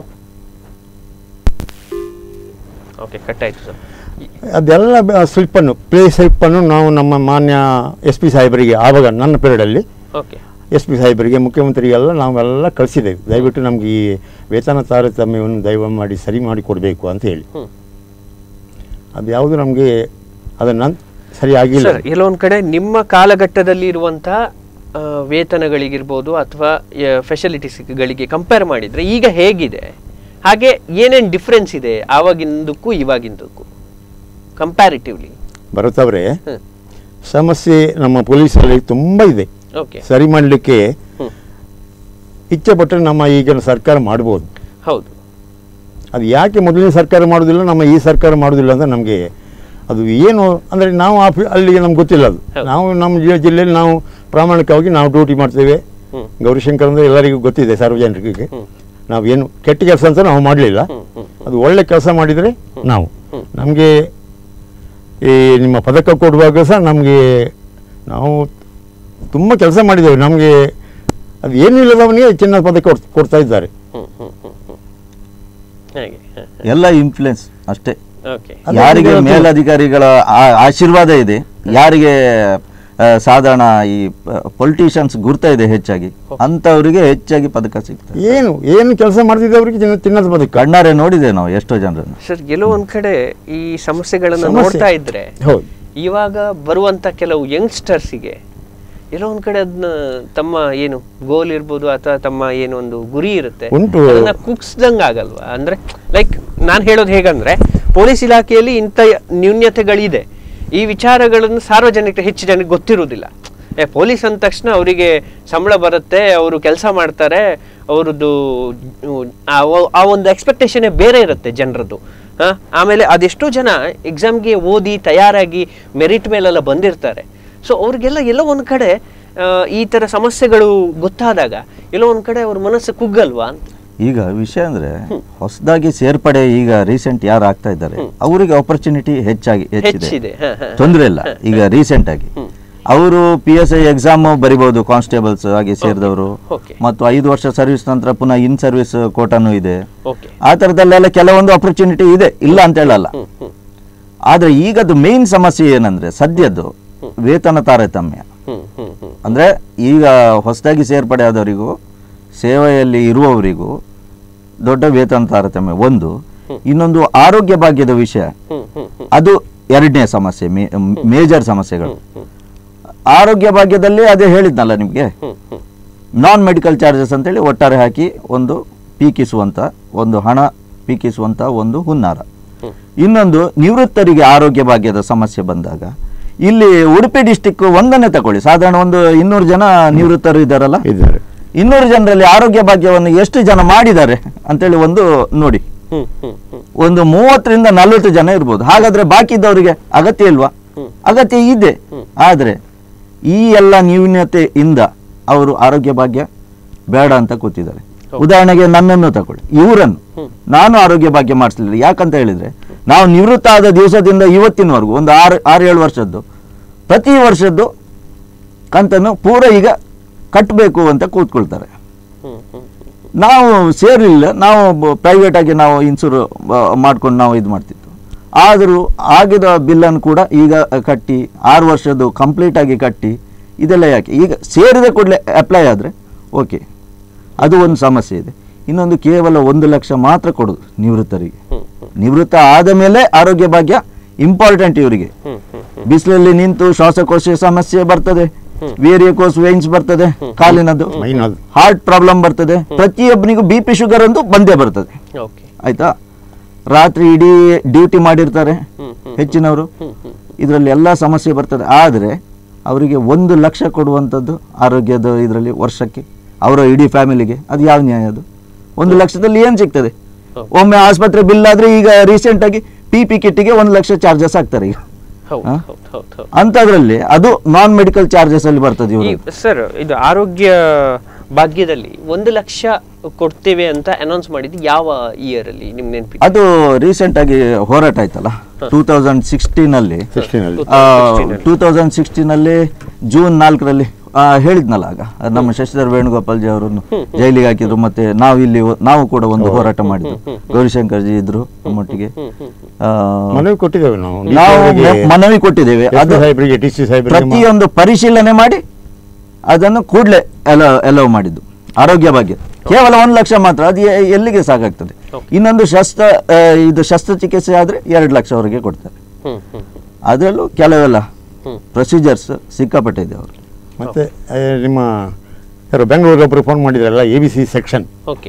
ಓಕೆ ಕಟ್ ಆಯ್ತು ಸರ್ ಅದೆಲ್ಲ ಬ- ಸ್ಲಿಪ್ಪನ್ನು ಪ್ಲೇ ಸ್ಲಿಪ್ಪನ್ನು ನಾವು ನಮ್ಮ ಮಾನ್ಯ ಎಸ್ ಪಿ ಸಾಹೇಬರಿಗೆ ಆವಾಗ ನನ್ನ ಪೀರಿಯಡಲ್ಲಿ ಓಕೆ ಎಸ್ ಪಿ ಸಾಹೇಬರಿಗೆ ಮುಖ್ಯಮಂತ್ರಿಗೆಲ್ಲ ನಾವೆಲ್ಲ ಕಳಿಸಿದ್ದೇವೆ ದಯವಿಟ್ಟು ನಮಗೆ ಈ ವೇತನ ತಾರತಮ್ಯವನ್ನು ದಯವ ಮಾಡಿ ಸರಿ ಮಾಡಿ ಕೊಡಬೇಕು ಅಂತ ಹೇಳಿ ಹ್ಮ್. ಅದು ಯಾವುದು ನಮಗೆ ಅದನ್ನು ಸರಿ ಆಗಿಲ್ಲ ಸರ್ ಎಲ್ಲೊಂದ್ ಕಡೆ ನಿಮ್ಮ ಕಾಲಘಟ್ಟದಲ್ಲಿ ಇರುವಂತ ಆ, ವೇತನಗಳಿಗಿರ್ಬೋದು ಅಥವಾ ಫೆಸಿಲಿಟೀಸ್ಗಳಿಗೆ ಕಂಪೇರ್ ಮಾಡಿದ್ರೆ ಈಗ ಹೇಗಿದೆ ಹಾಗೆ ಏನೇನು ಡಿಫ್ರೆನ್ಸ್ ಇದೆ ಆವಾಗಿಂದಕ್ಕೂ ಇವಾಗಿಂದಕ್ಕೂ ಕಂಪ್ಯಾರಿಟಿವ್ಲಿ ಬರುತ್ತವ್ರೆ ಹ್ಮ್. ಸಮಸ್ಯೆ ನಮ್ಮ ಪೊಲೀಸಲ್ಲಿ ತುಂಬ ಇದೆ ಓಕೆ ಸರಿ ಮಾಡಲಿಕ್ಕೆ ಹ್ಮ್. ಇಚ್ಛೆ ಪಟ್ಟರೆ ನಮ್ಮ ಈಗಿನ ಸರ್ಕಾರ ಮಾಡ್ಬೋದು ಹೌದು ಅದು ಯಾಕೆ ಮೊದಲಿನ ಸರ್ಕಾರ ಮಾಡೋದಿಲ್ಲ ನಮ್ಮ ಈ ಸರ್ಕಾರ ಮಾಡೋದಿಲ್ಲ ಅಂತ ನಮಗೆ ಅದು ಏನು ಅಂದರೆ ನಾವು ಆ ಫಿ- ಅಲ್ಲಿಗೆ ನಮ್ಗೆ ಗೊತ್ತಿಲ್ಲ ಅದು ಹೌದು. ನಾವು ನಮ್ಮ ಜಿ- ಜಿಲ್ಲೆಯಲ್ಲಿ ನಾವು ಪ್ರಾಮಾಣಿಕವಾಗಿ ನಾವು ಡ್ಯೂಟಿ ಮಾಡ್ತೇವೆ ಹ್ಮ್. ಗೌರಿಶಂಕರ್ ಅಂದರೆ ಎಲ್ಲರಿಗೂ ಗೊತ್ತಿದೆ ಸಾರ್ವಜನಿಕರಿಗೆ ಹ್ಮ್. ನಾವೇನು ಕೆಟ್ಟ ಕೆಲಸ ಅಂತ ನಾವು ಮಾಡಲಿಲ್ಲ ಹ್ಮ್, ಹ್ಮ್, ಅದು ಒಳ್ಳೆ ಕೆಲಸ ಮಾಡಿದರೆ ನಾವು ಹ್ಮ್. ನಮಗೆ ಈ ನಿಮ್ಮ ಪದಕ ಕೊಡುವಾಗ ಸಹ ನಮಗೆ ನಾವು ತುಂಬ ಕೆಲಸ ಮಾಡಿದ್ದೇವೆ ನಮಗೆ ಅದು ಏನೂ ಇಲ್ಲದವನಿಗೆ ಚಿನ್ನದ ಪದಕ ಕೊಡ್- ಕೊಡ್ತಾ ಇದ್ದಾರೆ ಹ್ಮ್ ಹ್ಮ್ ಹ್ಮ್ ಹ್ಮ್ ಹಾಗೆ ಎಲ್ಲ ಇನ್ಫ್ಲುಯೆನ್ಸ್ ಅಷ್ಟೇ ಓಕೆ ಅದೇ ಯಾರಿಗೆ ಇವತ್ತು- ಮೇಲಧಿಕಾರಿಗಳ ಆ- ಆಶೀರ್ವಾದ ಇದೆ ಯಾರಿಗೆ ಆ, ಸಾಧಾರಣ ಈ ಪೊಲಿಟಿಷಿಯನ್ಸ್ ಗುರ್ತ ಇದೆ ಹೆಚ್ಚಾಗಿ ಅಂತವರಿಗೆ ಹೆಚ್ಚಾಗಿ ಪದಕ ಸಿಗ್ತದೆ ಏನು ಏನು ಕೆಲಸ ಮಾಡ್ತಿದ್ದವರಿಗೆ ಚಿನ್ನ ಚಿನ್ನದ ಪದಕ ಕಣ್ಣಾರೆ ನೋಡಿದೆ ನಾವು ಎಷ್ಟೋ ಜನರನ್ನು ಸರ್ ಎಲ್ಲೋ ಒಂದ್ ಕಡೆ ಈ ಸಮಸ್ಯೆಗಳನ್ನ ಸಮಸ್ಯೆ. ನೋಡ್ತಾ ಇದ್ರೆ ಹೌದು ಇವಾಗ ಬರುವಂತ ಕೆಲವು ಯಂಗ್ಸ್ಟರ್ಸಿಗೆ ಎಲ್ಲೋ ಒಂದ್ ಕಡೆ ಅದನ್ನ ತಮ್ಮ ಏನು ಗೋಲ್ ಇರ್ಬೋದು ಅಥವಾ ತಮ್ಮ ಏನು ಒಂದು ಗುರಿ ಇರುತ್ತೆ ಉಂಟು. ಅದನ್ನ ಕುಗ್ಸ್ದಂಗ ಆಗಲ್ವಾ ಅಂದ್ರೆ ಲೈಕ್ ನಾನು ಹೇಳೋದು ಹೇಗಂದ್ರೆ ಪೊಲೀಸ್ ಇಲಾಖೆಯಲ್ಲಿ ಇಂಥ ನ್ಯೂನ್ಯತೆಗಳಿದೆ ಈ ವಿಚಾರಗಳನ್ನು ಸಾರ್ವಜನಿಕ ಹೆಚ್ಚು ಜನಕ್ಕೆ ಗೊತ್ತಿರುವುದಿಲ್ಲ ಏ ಪೊಲೀಸ್ ಅಂದ ತಕ್ಷಣ ಅವರಿಗೆ ಸಂಬಳ ಬರುತ್ತೆ ಅವರು ಕೆಲಸ ಮಾಡ್ತಾರೆ ಅವ್ರದ್ದು ಆ ಒ- ಆ ಒಂದು ಎಕ್ಸ್ಪೆಕ್ಟೇಷನ್ ಬೇರೆ ಇರುತ್ತೆ ಜನರದ್ದು ಹಾ ಆಮೇಲೆ ಅದೆಷ್ಟೋ ಜನ ಎಕ್ಸಾಮ್ಗೆ ಓದಿ ತಯಾರಾಗಿ ಮೆರಿಟ್ ಮೇಲೆಲ್ಲ ಬಂದಿರ್ತಾರೆ ಸೊ ಅವ್ರಿಗೆಲ್ಲ ಎಲ್ಲೋ ಒಂದು ಕಡೆ ಆ, ಈ ಥರ ಸಮಸ್ಯೆಗಳು ಗೊತ್ತಾದಾಗ ಎಲ್ಲೋ ಒಂದು ಕಡೆ ಅವ್ರ ಮನಸ್ಸು ಕುಗ್ಗಲ್ವಾ ಅಂತ ಈಗ ವಿಷಯ ಅಂದ್ರೆ ಹೊಸದಾಗಿ ಸೇರ್ಪಡೆ ಈಗ ರೀಸೆಂಟ್ ಯಾರು ಆಗ್ತಾ ಇದ್ದಾರೆ ಅವರಿಗೆ ಆಪರ್ಚುನಿಟಿ ಹೆಚ್ಚಾಗಿ ಹೆಚ್ಚಿದೆ, ಹೆಚ್ಚಿದೆ ಹ, ಹ, ಹ. ತೊಂದರೆ ಇಲ್ಲ ಈಗ ರೀಸೆಂಟ್ ಆಗಿ ಅವರು ಪಿ ಎಸ್ ಐ ಎಕ್ಸಾಮ್ ಬರಿಬಹುದು ಕಾನ್ಸ್ಟೇಬಲ್ಸ್ ಆಗಿ ಸೇರಿದವರು Okay. ಮತ್ತು ಐದು ವರ್ಷ ಸರ್ವಿಸ್ ನಂತರ ಪುನಃ ಇನ್ ಸರ್ವಿಸ್ ಕೋಟಾನು ಇದೆ ಓಕೆ ಆ ಥರದಲ್ಲೆಲ್ಲ ಕೆಲವೊಂದು ಆಪರ್ಚುನಿಟಿ ಇದೆ ಇಲ್ಲ ಅಂತ ಹೇಳಲ್ಲ ಆದ್ರೆ ಈಗದು ಮೇನ್ ಸಮಸ್ಯೆ ಏನಂದ್ರೆ ಸದ್ಯದ್ದು ವೇತನ ತಾರತಮ್ಯ ಹ್ಮ್ ಹ್ಮ್ ಹ್ಮ್ ಅಂದ್ರೆ ಈಗ ಹೊಸದಾಗಿ ಸೇರ್ಪಡೆ ಆದವರಿಗೂ ಸೇವೆಯಲ್ಲಿ ಇರುವವರಿಗೂ ದೊಡ್ಡ ವೇತನ ತಾರತಮ್ಯ ಒಂದು ಇನ್ನೊಂದು ಆರೋಗ್ಯ ಭಾಗ್ಯದ ವಿಷಯ ಹ್ಮ್ ಹ್ಮ್ ಹ್ಮ್ ಅದು ಎರಡನೇ ಸಮಸ್ಯೆ ಮೇಜರ್ ಸಮಸ್ಯೆಗಳು ಆರೋಗ್ಯ ಭಾಗ್ಯದಲ್ಲಿ ಅದೇ ಹೇಳಿದ್ನಲ್ಲ ನಿಮಗೆ ಹ್ಮ್ ಹ್ಮ್ ನಾನ್ ಮೆಡಿಕಲ್ ಚಾರ್ಜಸ್ ಅಂತೇಳಿ ಒಟ್ಟಾರೆ ಹಾಕಿ ಒಂದು ಪೀಕಿಸುವಂತ ಒಂದು ಹಣ ಪೀಕಿಸುವಂತ ಒಂದು ಹುನ್ನಾರ ಇನ್ನೊಂದು ನಿವೃತ್ತರಿಗೆ ಆರೋಗ್ಯ ಭಾಗ್ಯದ ಸಮಸ್ಯೆ ಬಂದಾಗ ಇಲ್ಲಿ ಉಡುಪಿ ಡಿಸ್ಟಿಕ್ ಒಂದನ್ನೇ ತಗೊಳ್ಳಿ ಸಾಧಾರಣ ಒಂದು ಇನ್ನೂರು ಜನ ನಿವೃತ್ತರು ಇದ್ದಾರಲ್ಲ ಇದ್ದಾರೆ ಇನ್ನೂರು ಜನರಲ್ಲಿ ಆರೋಗ್ಯ ಭಾಗ್ಯವನ್ನು ಎಷ್ಟು ಜನ ಮಾಡಿದ್ದಾರೆ ಅಂತೇಳಿ ಒಂದು ನೋಡಿ ಹ್ಮ್ ಹ್ಮ್ ಹ್ಮ್ ಒಂದು ಮೂವತ್ತರಿಂದ ನಲವತ್ತು ಜನ ಇರ್ಬೋದು ಹಾಗಾದ್ರೆ ಬಾಕಿ ಇದ್ದವರಿಗೆ ಅಗತ್ಯ ಇಲ್ವಾ ಅಗತ್ಯ ಇದೆ ಆದ್ರೆ ಈ ಎಲ್ಲ ನ್ಯೂನ್ಯತೆಯಿಂದ ಅವರು ಆರೋಗ್ಯ ಭಾಗ್ಯ ಬೇಡ ಅಂತ ಕೂತಿದ್ದಾರೆ ಉದಾಹರಣೆಗೆ ನನ್ನನ್ನು ತಗೊಳ್ಳಿ ಇವರನ್ನು ನಾನು ಆರೋಗ್ಯ ಭಾಗ್ಯ ಮಾಡಿಸ್ಲಿಲ್ಲ ಯಾಕಂತ ಹೇಳಿದ್ರೆ ನಾವು ನಿವೃತ್ತ ಆದ ದಿವಸದಿಂದ ಇವತ್ತಿನವರೆಗೂ ಒಂದು ಆರು ಆರು ಏಳು ವರ್ಷದ್ದು ಪ್ರತಿ ವರ್ಷದ್ದು ಕಂತನ್ನು ಪೂರ ಈಗ ಕಟ್ಟಬೇಕು ಅಂತ ಕೂತ್ಕೊಳ್ತಾರೆ ಹ್ಮ್ ಹ್ಮ್ ನಾವು ಸೇರಲಿಲ್ಲ ನಾವು ಪ್ರೈವೇಟ್ ಆಗಿ ನಾವು ಇನ್ಸೂರ್ ಮಾಡ್ಕೊಂಡು ನಾವು ಇದು ಮಾಡ್ತಿತ್ತು ಆದರೂ ಆಗಿದ ಬಿಲ್ಲನ್ನು ಕೂಡ ಈಗ ಕಟ್ಟಿ ಆರು ವರ್ಷದ್ದು ಕಂಪ್ಲೀಟ್ ಆಗಿ ಕಟ್ಟಿ ಇದೆಲ್ಲ ಯಾಕೆ ಈಗ ಸೇರಿದ ಕೂಡಲೇ ಅಪ್ಲೈ ಆದರೆ ಓಕೆ ಅದು ಒಂದು ಸಮಸ್ಯೆ ಇದೆ ಇನ್ನೊಂದು ಕೇವಲ ಒಂದು ಲಕ್ಷ ಮಾತ್ರ ಕೊಡೋದು ನಿವೃತ್ತರಿಗೆ ನಿವೃತ್ತ ಆದ ಮೇಲೆ ಆರೋಗ್ಯ ಭಾಗ್ಯ ಇಂಪಾರ್ಟೆಂಟ್ ಇವರಿಗೆ ಬಿಸಿಲಲ್ಲಿ ನಿಂತು ಶ್ವಾಸಕೋಶ ಸಮಸ್ಯೆ ಬರ್ತದೆ ವೇರಿಯಕೋಸ್ ವೇನ್ಸ್ ಬರ್ತದೆ ಕಾಲಿನದ್ದು ಮೈನ್ ಅದು ಹಾರ್ಟ್ ಪ್ರಾಬ್ಲಮ್ ಬರ್ತದೆ ಪ್ರತಿಯೊಬ್ಬನಿಗೂ ಬಿ ಪಿ ಶುಗರ್ ಅಂತೂ ಬಂದೇ ಬರ್ತದೆ ಓಕೆ ಆಯ್ತಾ ರಾತ್ರಿ ಇಡೀ ಡ್ಯೂಟಿ ಮಾಡಿರ್ತಾರೆ ಹೆಚ್ಚಿನವರು ಇದರಲ್ಲಿ ಎಲ್ಲ ಸಮಸ್ಯೆ ಬರ್ತದೆ ಆದರೆ ಅವರಿಗೆ ಒಂದು ಲಕ್ಷ ಕೊಡುವಂಥದ್ದು ಆರೋಗ್ಯದ ಇದರಲ್ಲಿ ವರ್ಷಕ್ಕೆ ಅವರ ಇಡೀ ಫ್ಯಾಮಿಲಿಗೆ ಅದು ಯಾವ ನ್ಯಾಯ ಅದು ಒಂದು ಲಕ್ಷದಲ್ಲಿ ಏನು ಸಿಗ್ತದೆ ಒಮ್ಮೆ ಆಸ್ಪತ್ರೆ ಬಿಲ್ ಆದರೆ ಈಗ ರೀಸೆಂಟ್ ಆಗಿ ಪಿ ಪಿ ಕಿಟ್ಟಿಗೆ ಒಂದು ಲಕ್ಷ ಚಾರ್ಜಸ್ ಆಗ್ತಾರೆ ಈಗ ಹೌದು ಹಾ? ಹೌದು ಹೌದು ಹೌದು ಅಂಥದ್ರಲ್ಲಿ ಅದು ನಾನ್ ಮೆಡಿಕಲ್ ಚಾರ್ಜಸ್ ಅಲ್ಲಿ ಬರ್ತದೆ ಈ ಇವರು ಸರ್ ಇದು ಆರೋಗ್ಯ ಭಾಗ್ಯದಲ್ಲಿ ಒಂದು ಲಕ್ಷ ಕೊಡ್ತೇವೆ ಅಂತ ಅನೌನ್ಸ್ ಮಾಡಿದ್ದು ಯಾವ ಇಯರ್ ಅಲ್ಲಿ ನಿಮ್ಗೆ ನೆನಪಿ ಅದು ರೀಸೆಂಟ್ ಆಗಿ ಹೋರಾಟ ಆಯ್ತಲ್ಲ ಟೂ ತೌಸಂಡ್ ಸಿಕ್ಸ್ಟೀನ್ ಅಲ್ಲಿ ಸಿಕ್ಸ್ಟೀನಲ್ಲಿ ಟೂ ತೌಸಂಡ್ ಸಿಕ್ಸ್ಟೀನ್ ಅಲ್ಲಿ ಜೂನ್ ನಾಲ್ಕರಲ್ಲಿ ಹೇಳಿದ್ನಲ್ಲ ಆಗ ಅದು ನಮ್ಮ ಶಶಿಧರ್ ವೇಣುಗೋಪಾಲ್ ಜಿ ಅವರನ್ನು ಜೈಲಿಗೆ ಹಾಕಿದ್ರು ಮತ್ತೆ ನಾವು ಇಲ್ಲಿ ಒ- ನಾವು ಕೂಡ ಒಂದು ಹೋರಾಟ ಮಾಡಿದ್ದು ಗೌರಿಶಂಕರ್ ಜಿ ಇದ್ರು ನಮ್ಮೊಟ್ಟಿಗೆ ಆ, ಮನವಿ ಕೊಟ್ಟಿದ್ದೇವೆ ನಾವು ನಾವು ಅವರಿಗೆ, ಮ- ಮನವಿ ಕೊಟ್ಟಿದ್ದೇವೆ SP ಅದು ಸಾಹೇಬ್ರಿಗೆ ಟಿ ಸಿ ಸಾಹೇಬ್ರಿಗೆ ಮಾ- ಪ್ರತಿಯೊಂದು ಪರಿಶೀಲನೆ ಮಾಡಿ ಅದನ್ನು ಕೂಡಲೇ ಎಲೋ ಎಲೋ ಮಾಡಿದ್ದು ಆರೋಗ್ಯ ಬಗ್ಗೆ ಕೇವಲ ಒಂದು ಲಕ್ಷ ಮಾತ್ರ ಅದು ಎ- ಎಲ್ಲಿಗೆ ಸಾಕಾಗ್ತದೆ ಇನ್ನೊಂದು ಶಸ್ತ್ರ ಆ, ಇದು ಶಸ್ತ್ರಚಿಕಿತ್ಸೆ ಆದ್ರೆ ಎರಡು ಲಕ್ಷವರೆಗೆ ಕೊಡ್ತಾರೆ ಹ್ಮ್ ಹ್ಮ್ ಅದರಲ್ಲೂ ಕೆಲವೆಲ್ಲ ಪ್ರೊಸೀಜರ್ಸ್ ಸಿಕ್ಕಾಪಟ್ಟೆ ಇದೆ ಅವರು ಮತ್ತೆ ಆ, ನಿಮ್ಮ ಯಾರು ಬೆಂಗಳೂರಿಗೆ ಒಬ್ಬರು ಫೋನ್ ಮಾಡಿದ್ರಲ್ಲ A B C section okay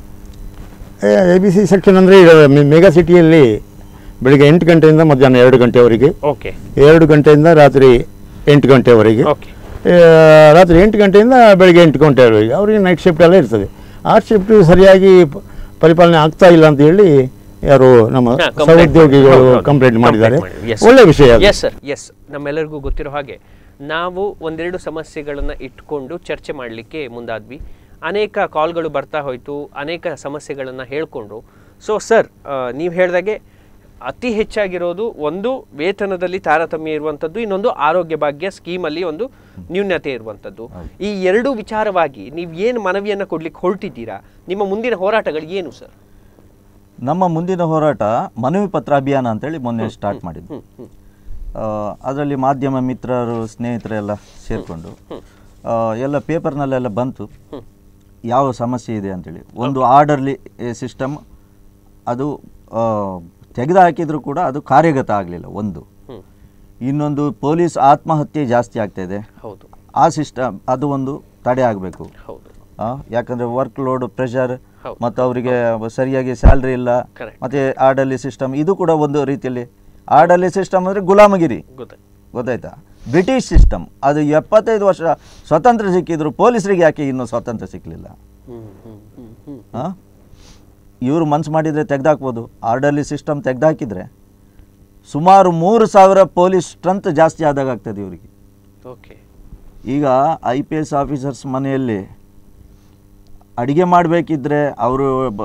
A B C section ಅಂದರೆ ಈಗ ಮೆ- ಮೆಗಾ ಸಿಟಿಯಲ್ಲಿ ಬೆಳಿಗ್ಗೆ ಎಂಟು ಗಂಟೆಯಿಂದ ಮಧ್ಯಾಹ್ನ ಎರಡು ಗಂಟೆವರೆಗೆ ಓಕೆ ಎರಡು ಗಂಟೆಯಿಂದ ರಾತ್ರಿ ಎಂಟು ಗಂಟೆವರೆಗೆ ಓಕೆ ಆ, ರಾತ್ರಿ ಎಂಟು ಗಂಟೆಯಿಂದ ಬೆಳಿಗ್ಗೆ ಎಂಟು ಗಂಟೆವರೆಗೆ ಅವರಿಗೆ ನೈಟ್ ಶಿಫ್ಟ್ ಎಲ್ಲ ಇರ್ತದೆ ಆ ಶಿಫ್ಟ್ ಸರಿಯಾಗಿ ಪ- ಪರಿಪಾಲನೆ ಆಗ್ತಾ ಇಲ್ಲ ಅಂತ ಹೇಳಿ ಯಾರು ನಮ್ಮ ಹಾ, complaint ಸಹೋದ್ಯೋಗಿಗಳು ಮಾಡಿ- ಹೌದು, ಕಂಪ್ಲೇಂಟ್ complaint ಮಾಡಿದ್ದಾರೆ ಮಾಡಿ. Yes. ಒಳ್ಳೆ ವಿಷಯ ಅದು. ಎಸ್ ಸರ್ ಎಸ್ ನಮ್ಮೆಲ್ಲರಿಗೂ ಗೊತ್ತಿರೋ ಹಾಗೆ ನಾವು ಒಂದೆರಡು ಸಮಸ್ಯೆಗಳನ್ನು ಇಟ್ಕೊಂಡು ಚರ್ಚೆ ಮಾಡಲಿಕ್ಕೆ ಮುಂದಾದ್ವಿ ಅನೇಕ ಕಾಲ್ಗಳು ಬರ್ತಾ ಹೋಯಿತು ಅನೇಕ ಸಮಸ್ಯೆಗಳನ್ನು ಹೇಳ್ಕೊಂಡ್ರು ಸೊ ಸರ್ ನೀವು ಹೇಳಿದಾಗೆ ಅತಿ ಹೆಚ್ಚಾಗಿರೋದು ಒಂದು ವೇತನದಲ್ಲಿ ತಾರತಮ್ಯ ಇರುವಂಥದ್ದು ಇನ್ನೊಂದು ಆರೋಗ್ಯ ಭಾಗ್ಯ ಸ್ಕೀಮಲ್ಲಿ ಒಂದು ನ್ಯೂನ್ಯತೆ ಇರುವಂಥದ್ದು ಈ ಎರಡು ವಿಚಾರವಾಗಿ ನೀವು ಏನು ಮನವಿಯನ್ನು ಕೊಡ್ಲಿಕ್ಕೆ ಹೊರಟಿದ್ದೀರಾ ನಿಮ್ಮ ಮುಂದಿನ ಹೋರಾಟಗಳು ಏನು ಸರ್ ನಮ್ಮ ಮುಂದಿನ ಹೋರಾಟ ಮನವಿ ಪತ್ರ ಅಭಿಯಾನ ಅಂತೇಳಿ ಮೊನ್ನೆ ಸ್ಟಾರ್ಟ್ ಮಾಡಿದ್ದು ಅದರಲ್ಲಿ ಮಾಧ್ಯಮ ಮಿತ್ರರು ಸ್ನೇಹಿತರೆಲ್ಲ ಸೇರಿಕೊಂಡು ಎಲ್ಲ ಪೇಪರ್ನಲ್ಲೆಲ್ಲ ಬಂತು ಯಾವ ಸಮಸ್ಯೆ ಇದೆ ಅಂತೇಳಿ ಒಂದು ಆರ್ಡರ್ಲಿ ಸಿಸ್ಟಮ್ ಅದು ಆ, ತೆಗೆದು ಹಾಕಿದ್ರು ಕೂಡ ಅದು ಕಾರ್ಯಗತ ಆಗಲಿಲ್ಲ ಒಂದು ಹ್ಮ್. ಇನ್ನೊಂದು ಪೊಲೀಸ್ ಆತ್ಮಹತ್ಯೆ ಜಾಸ್ತಿ ಆಗ್ತಾ ಇದೆ ಹೌದು ಆ ಸಿಸ್ಟಮ್ ಅದು ಒಂದು ತಡೆ ಆಗಬೇಕು ಹೌದು ಯಾಕಂದ್ರೆ ವರ್ಕ್ ಲೋಡ್ ಪ್ರೆಷರ್ ಹೌದು. ಮತ್ತು ಅವರಿಗೆ ಸರಿಯಾಗಿ ಸ್ಯಾಲ್ರಿ ಇಲ್ಲ Correct. ಮತ್ತೆ ಆರ್ಡರ್ಲಿ ಸಿಸ್ಟಮ್ ಇದು ಕೂಡ ಒಂದು ರೀತಿಯಲ್ಲಿ ಆರ್ಡರ್ಲಿ ಸಿಸ್ಟಮ್ ಅಂದ್ರೆ ಗುಲಾಮಗಿರಿ ಗೊತ್ತಾಯ್ತು ಗೊತ್ತಾಯ್ತಾ ಬ್ರಿಟಿಷ್ ಸಿಸ್ಟಮ್ ಅದು ಎಪ್ಪತ್ತೈದು ವರ್ಷ ಸ್ವತಂತ್ರ ಸಿಕ್ಕಿದ್ರು ಪೊಲೀಸರಿಗೆ ಯಾಕೆ ಇನ್ನೂ ಸ್ವಾತಂತ್ರ್ಯ ಸಿಕ್ಕಲಿಲ್ಲ ಹ್ಮ್ ಹ್ಮ್ ಹ್ಮ್ ಹ್ಮ್ ಹಾಂ ಇವರು ಮನ್ಸು ಮಾಡಿದರೆ ತೆಗೆದಾಕ್ಬೋದು ಆರ್ಡರ್ಲಿ ಸಿಸ್ಟಮ್ ತೆಗೆದಾಕಿದ್ರೆ ಸುಮಾರು ಮೂರು ಸಾವಿರ ಪೊಲೀಸ್ ಸ್ಟ್ರೆಂತ್ ಜಾಸ್ತಿ ಆದಾಗ ಆಗ್ತದೆ ಇವರಿಗೆ ಓಕೆ ಈಗ ಐ ಪಿ ಎಸ್ ಆಫೀಸರ್ಸ್ ಮನೆಯಲ್ಲಿ ಅಡಿಗೆ ಮಾಡಬೇಕಿದ್ರೆ ಅವರು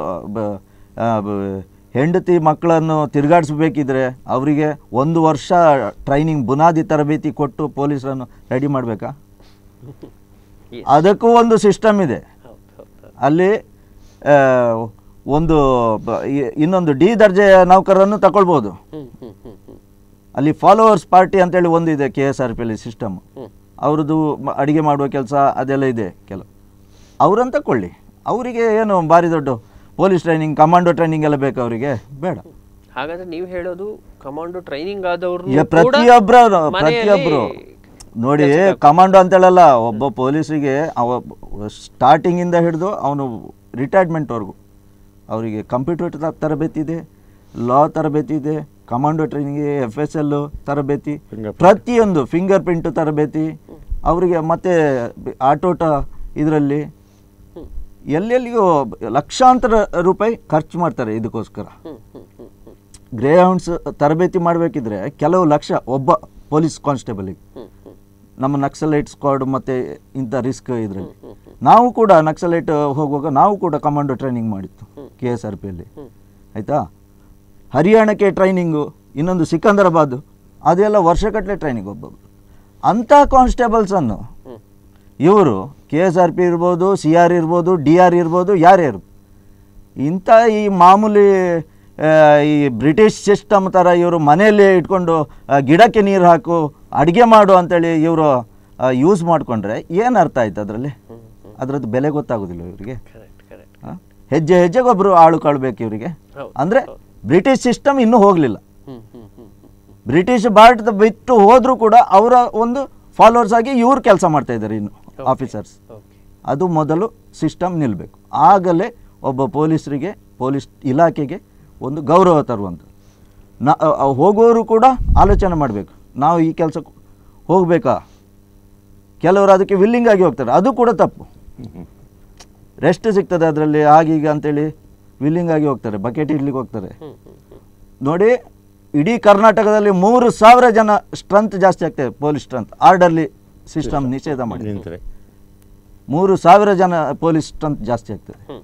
ಹೆಂಡತಿ ಮಕ್ಕಳನ್ನು ತಿರುಗಾಡಿಸ್ಬೇಕಿದ್ರೆ ಅವರಿಗೆ ಒಂದು ವರ್ಷ ಟ್ರೈನಿಂಗ್ ಬುನಾದಿ ತರಬೇತಿ ಕೊಟ್ಟು ಪೊಲೀಸರನ್ನು ರೆಡಿ ಮಾಡಬೇಕಾ Yes. ಅದಕ್ಕೂ ಒಂದು ಸಿಸ್ಟಮ್ ಇದೆ ಹೌದು ಹೌದು ಅಲ್ಲಿ ಆ, ಒಂದು ಬ- ಇ- ಇನ್ನೊಂದು ಡಿ ದರ್ಜೆಯ ನೌಕರರನ್ನು ತಗೊಳ್ಬೋದು ಹ್ಮ್ ಹ್ಮ್ ಹ್ಮ್ ಹ್ಮ್ ಅಲ್ಲಿ ಫಾಲೋವರ್ಸ್ ಪಾರ್ಟಿ ಅಂತೇಳಿ ಒಂದಿದೆ ಕೆ ಎಸ್ ಆರ್ ಪಿ ಅಲ್ಲಿ ಸಿಸ್ಟಮ್ ಹ್ಮ್. ಅವ್ರದ್ದು ಮ- ಅಡಿಗೆ ಮಾಡುವ ಕೆಲಸ ಅದೆಲ್ಲ ಇದೆ ಕೆಲವು ಅವ್ರನ್ನ ತಗೊಳ್ಳಿ ಅವರಿಗೆ ಏನು ಭಾರಿ ದೊಡ್ಡ ಪೊಲೀಸ್ ಟ್ರೈನಿಂಗ್ ಕಮಾಂಡೋ ಟ್ರೈನಿಂಗ್ ಎಲ್ಲ ಬೇಕು ಅವರಿಗೆ ಬೇಡ ಹಾಗಾದ್ರೆ ನೀವು ಹೇಳೋದು ಕಮಾಂಡೋ ಟ್ರೈನಿಂಗ್ ಆದವ್ರು ಈಗ ಪ್ರತಿಯೊಬ್ಬರು ಪ್ರತಿಯೊಬ್ಬರು ನೋಡಿ ಕಮಾಂಡೋ ಅಂತೇಳಲ್ಲ ಒಬ್ಬ ಪೊಲೀಸಿಗೆ ಅವ ಸ್ಟಾರ್ಟಿಂಗಿಂದ ಹಿಡಿದು ಅವನು ರಿಟೈರ್ಮೆಂಟ್ವರೆಗೂ ಅವರಿಗೆ ಕಂಪ್ಯೂಟರ್ ತರಬೇತಿ ಇದೆ ಲಾ ತರಬೇತಿ ಇದೆ commando training F S L ತರಬೇತಿ Fingerprint. ಪ್ರತಿಯೊಂದು ಫಿಂಗರ್ ಪ್ರಿಂಟ್ ತರಬೇತಿ ಅವರಿಗೆ ಮತ್ತೆ ಆಟೋಟ ಇದರಲ್ಲಿ ಎಲ್ಲೆಲ್ಲಿಗೂ ಲಕ್ಷಾಂತರ ರೂಪಾಯಿ ಖರ್ಚು ಮಾಡ್ತಾರೆ ಇದಕ್ಕೋಸ್ಕರ ಗ್ರೇ ಹೌಂಡ್ಸ್ ತರಬೇತಿ ಮಾಡಬೇಕಿದ್ರೆ ಕೆಲವು ಲಕ್ಷ ಒಬ್ಬ ಪೊಲೀಸ್ ಕಾನ್ಸ್ಟೇಬಲಿಗೆ ನಮ್ಮ ನಕ್ಸಲೈಟ್ ಸ್ಕ್ವಾಡ್ ಮತ್ತು ಇಂಥ ರಿಸ್ಕ್ ಇದರಲ್ಲಿ ನಾವು ಕೂಡ ನಕ್ಸಲೈಟ್ ಹೋಗುವಾಗ ನಾವು ಕೂಡ ಕಮಾಂಡೋ ಟ್ರೈನಿಂಗ್ ಮಾಡಿತ್ತು ಕೆ ಎಸ್ ಆರ್ ಪಿಯಲ್ಲಿ ಆಯಿತಾ ಹರಿಯಾಣಕ್ಕೆ ಟ್ರೈನಿಂಗು ಇನ್ನೊಂದು ಸಿಕಂದರಾಬಾದ್ ಅದೆಲ್ಲ ವರ್ಷಗಟ್ಟಲೆ ಟ್ರೈನಿಂಗ್ ಒಬ್ಬೊಬ್ಬರು ಅಂಥ ಕಾನ್ಸ್ಟೇಬಲ್ಸನ್ನು ಇವರು ಕೆ ಎಸ್ ಆರ್ ಪಿ ಇರ್ಬೋದು ಸಿ ಆರ್ ಇರ್ಬೋದು ಡಿ ಆರ್ ಇರ್ಬೋದು ಯಾರೇ ಇರ್ಬೋದು ಇಂಥ ಈ ಮಾಮೂಲಿ ಆ, ಈ ಬ್ರಿಟಿಷ್ ಸಿಸ್ಟಮ್ ಥರ ಇವರು ಮನೆಯಲ್ಲೇ ಇಟ್ಕೊಂಡು ಆ, ಗಿಡಕ್ಕೆ ನೀರು ಹಾಕು ಅಡುಗೆ ಮಾಡು ಅಂತೇಳಿ ಇವರು ಯೂಸ್ ಮಾಡಿಕೊಂಡ್ರೆ ಏನು ಅರ್ಥ ಆಯ್ತು ಅದರಲ್ಲಿ ಅದರದ್ದು ಬೆಲೆ ಗೊತ್ತಾಗೋದಿಲ್ಲ ಇವರಿಗೆ ಕರೆಕ್ಟ್ ಕರೆಕ್ಟ್ ಆ? ಹೆಜ್ಜೆ ಹೆಜ್ಜೆಗೆ ಒಬ್ಬರು ಆಳು ಕಳ್ಬೇಕು ಇವರಿಗೆ ಹೌದು, ಅಂದರೆ ಬ್ರಿಟಿಷ್ ಸಿಸ್ಟಮ್ ಇನ್ನೂ ಹೋಗಲಿಲ್ಲ ಹ್ಮ್ ಹ್ಮ್ ಹ್ಮ್ ಹ್ಮ್ ಬ್ರಿಟಿಷ್ ಭಾರತ ಬಿಟ್ಟು ಹೋದರೂ ಕೂಡ ಅವರ ಒಂದು ಫಾಲೋವರ್ಸ್ ಆಗಿ ಇವ್ರು ಕೆಲಸ ಮಾಡ್ತಾ ಇದ್ದಾರೆ ಇನ್ನು ಆಫೀಸರ್ಸ್ ಓಕೆ ಅದು ಮೊದಲು ಸಿಸ್ಟಮ್ ನಿಲ್ಲಬೇಕು ಆಗಲೇ ಒಬ್ಬ ಪೊಲೀಸರಿಗೆ ಪೊಲೀಸ್ ಇಲಾಖೆಗೆ ಒಂದು ಗೌರವ ತರುವಂಥ ನಾ ಅ- ಅ- ಹೋಗುವವರು ಕೂಡ ಆಲೋಚನೆ ಮಾಡಬೇಕು ನಾವು ಈ ಕೆಲಸಕ್ಕೆ ಹೋಗಬೇಕಾ ಕೆಲವರು ಅದಕ್ಕೆ ವಿಲ್ಲಿಂಗ್ ಆಗಿ ಹೋಗ್ತಾರೆ ಅದು ಕೂಡ ತಪ್ಪು ರೆಸ್ಟ್ ಸಿಗ್ತದೆ ಅದರಲ್ಲಿ ಆಗೀಗ ಅಂತೇಳಿ ವಿಲ್ಲಿಂಗ್ ಆಗಿ ಹೋಗ್ತಾರೆ ಬಕೆಟ್ ಇಡ್ಲಿಕ್ಕೆ ಹೋಗ್ತಾರೆ ನೋಡಿ ಇಡೀ ಕರ್ನಾಟಕದಲ್ಲಿ ಮೂರು ಸಾವಿರ ಜನ ಸ್ಟ್ರೆಂತ್ ಜಾಸ್ತಿ ಆಗ್ತದೆ ಪೊಲೀಸ್ ಸ್ಟ್ರೆಂತ್ ಆರ್ಡರ್ಲಿ ಸಿಸ್ಟಮ್ ನಿಷೇಧ ಮಾಡಿ ನಿಂತರೆ ಮೂರು ಸಾವಿರ ಜನ ಪೊಲೀಸ್ ಸ್ಟ್ರೆಂತ್ ಜಾಸ್ತಿ ಆಗ್ತದೆ ಹ್ಮ್.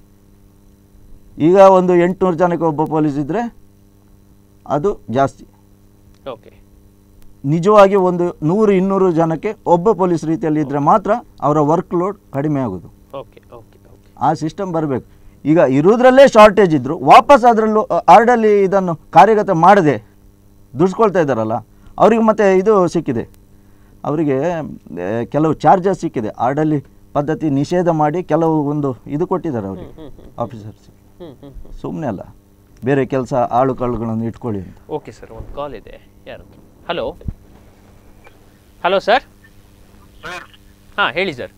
ಈಗ ಒಂದು ಎಂಟುನೂರು ಜನಕ್ಕೆ ಒಬ್ಬ ಪೊಲೀಸ್ ಇದ್ದರೆ ಅದು ಜಾಸ್ತಿ ಓಕೆ ನಿಜವಾಗಿ ಒಂದು ನೂರು ಇನ್ನೂರು ಜನಕ್ಕೆ ಒಬ್ಬ ಪೊಲೀಸ್ ರೀತಿಯಲ್ಲಿ ಇದ್ದರೆ ಮಾತ್ರ ಅವರ ವರ್ಕ್ ಲೋಡ್ ಕಡಿಮೆ ಆಗೋದು ಓಕೆ ಓಕೆ ಓಕೆ ಆ ಸಿಸ್ಟಮ್ ಬರಬೇಕು ಈಗ ಇರುವುದರಲ್ಲೇ ಶಾರ್ಟೇಜ್ ಇದ್ದರು ವಾಪಸ್ ಅದರಲ್ಲೂ ಆರ್ಡರ್ಲಿ ಇದನ್ನು ಕಾರ್ಯಗತ ಮಾಡದೆ ದುಡ್ಸ್ಕೊಳ್ತಾ ಇದ್ದಾರಲ್ಲ ಅವರಿಗೆ ಮತ್ತೆ ಇದು ಸಿಕ್ಕಿದೆ ಅವರಿಗೆ ಆ, ಕೆಲವು ಚಾರ್ಜಸ್ ಸಿಕ್ಕಿದೆ ಆರ್ಡರ್ಲಿ ಪದ್ಧತಿ ನಿಷೇಧ ಮಾಡಿ ಕೆಲವು ಒಂದು ಇದು ಕೊಟ್ಟಿದ್ದಾರೆ ಅವರಿಗೆ ಆಫೀಸರ್ಸ್ ಹ್ಮ್ ಹ್ಮ್ ಸುಮ್ಮನೆ ಅಲ್ಲ ಬೇರೆ ಕೆಲಸ ಆಳು ಕಾಳುಗಳನ್ನು ಇಟ್ಕೊಳ್ಳಿ ಅಂತ ಓಕೆ ಸರ್ ಒಂದು ಕಾಲ್ ಇದೆ ಯಾರು ಹಲೋ ಹಲೋ ಸರ್ ಸರ್ ಹಾಂ ಹೇಳಿ ಸರ್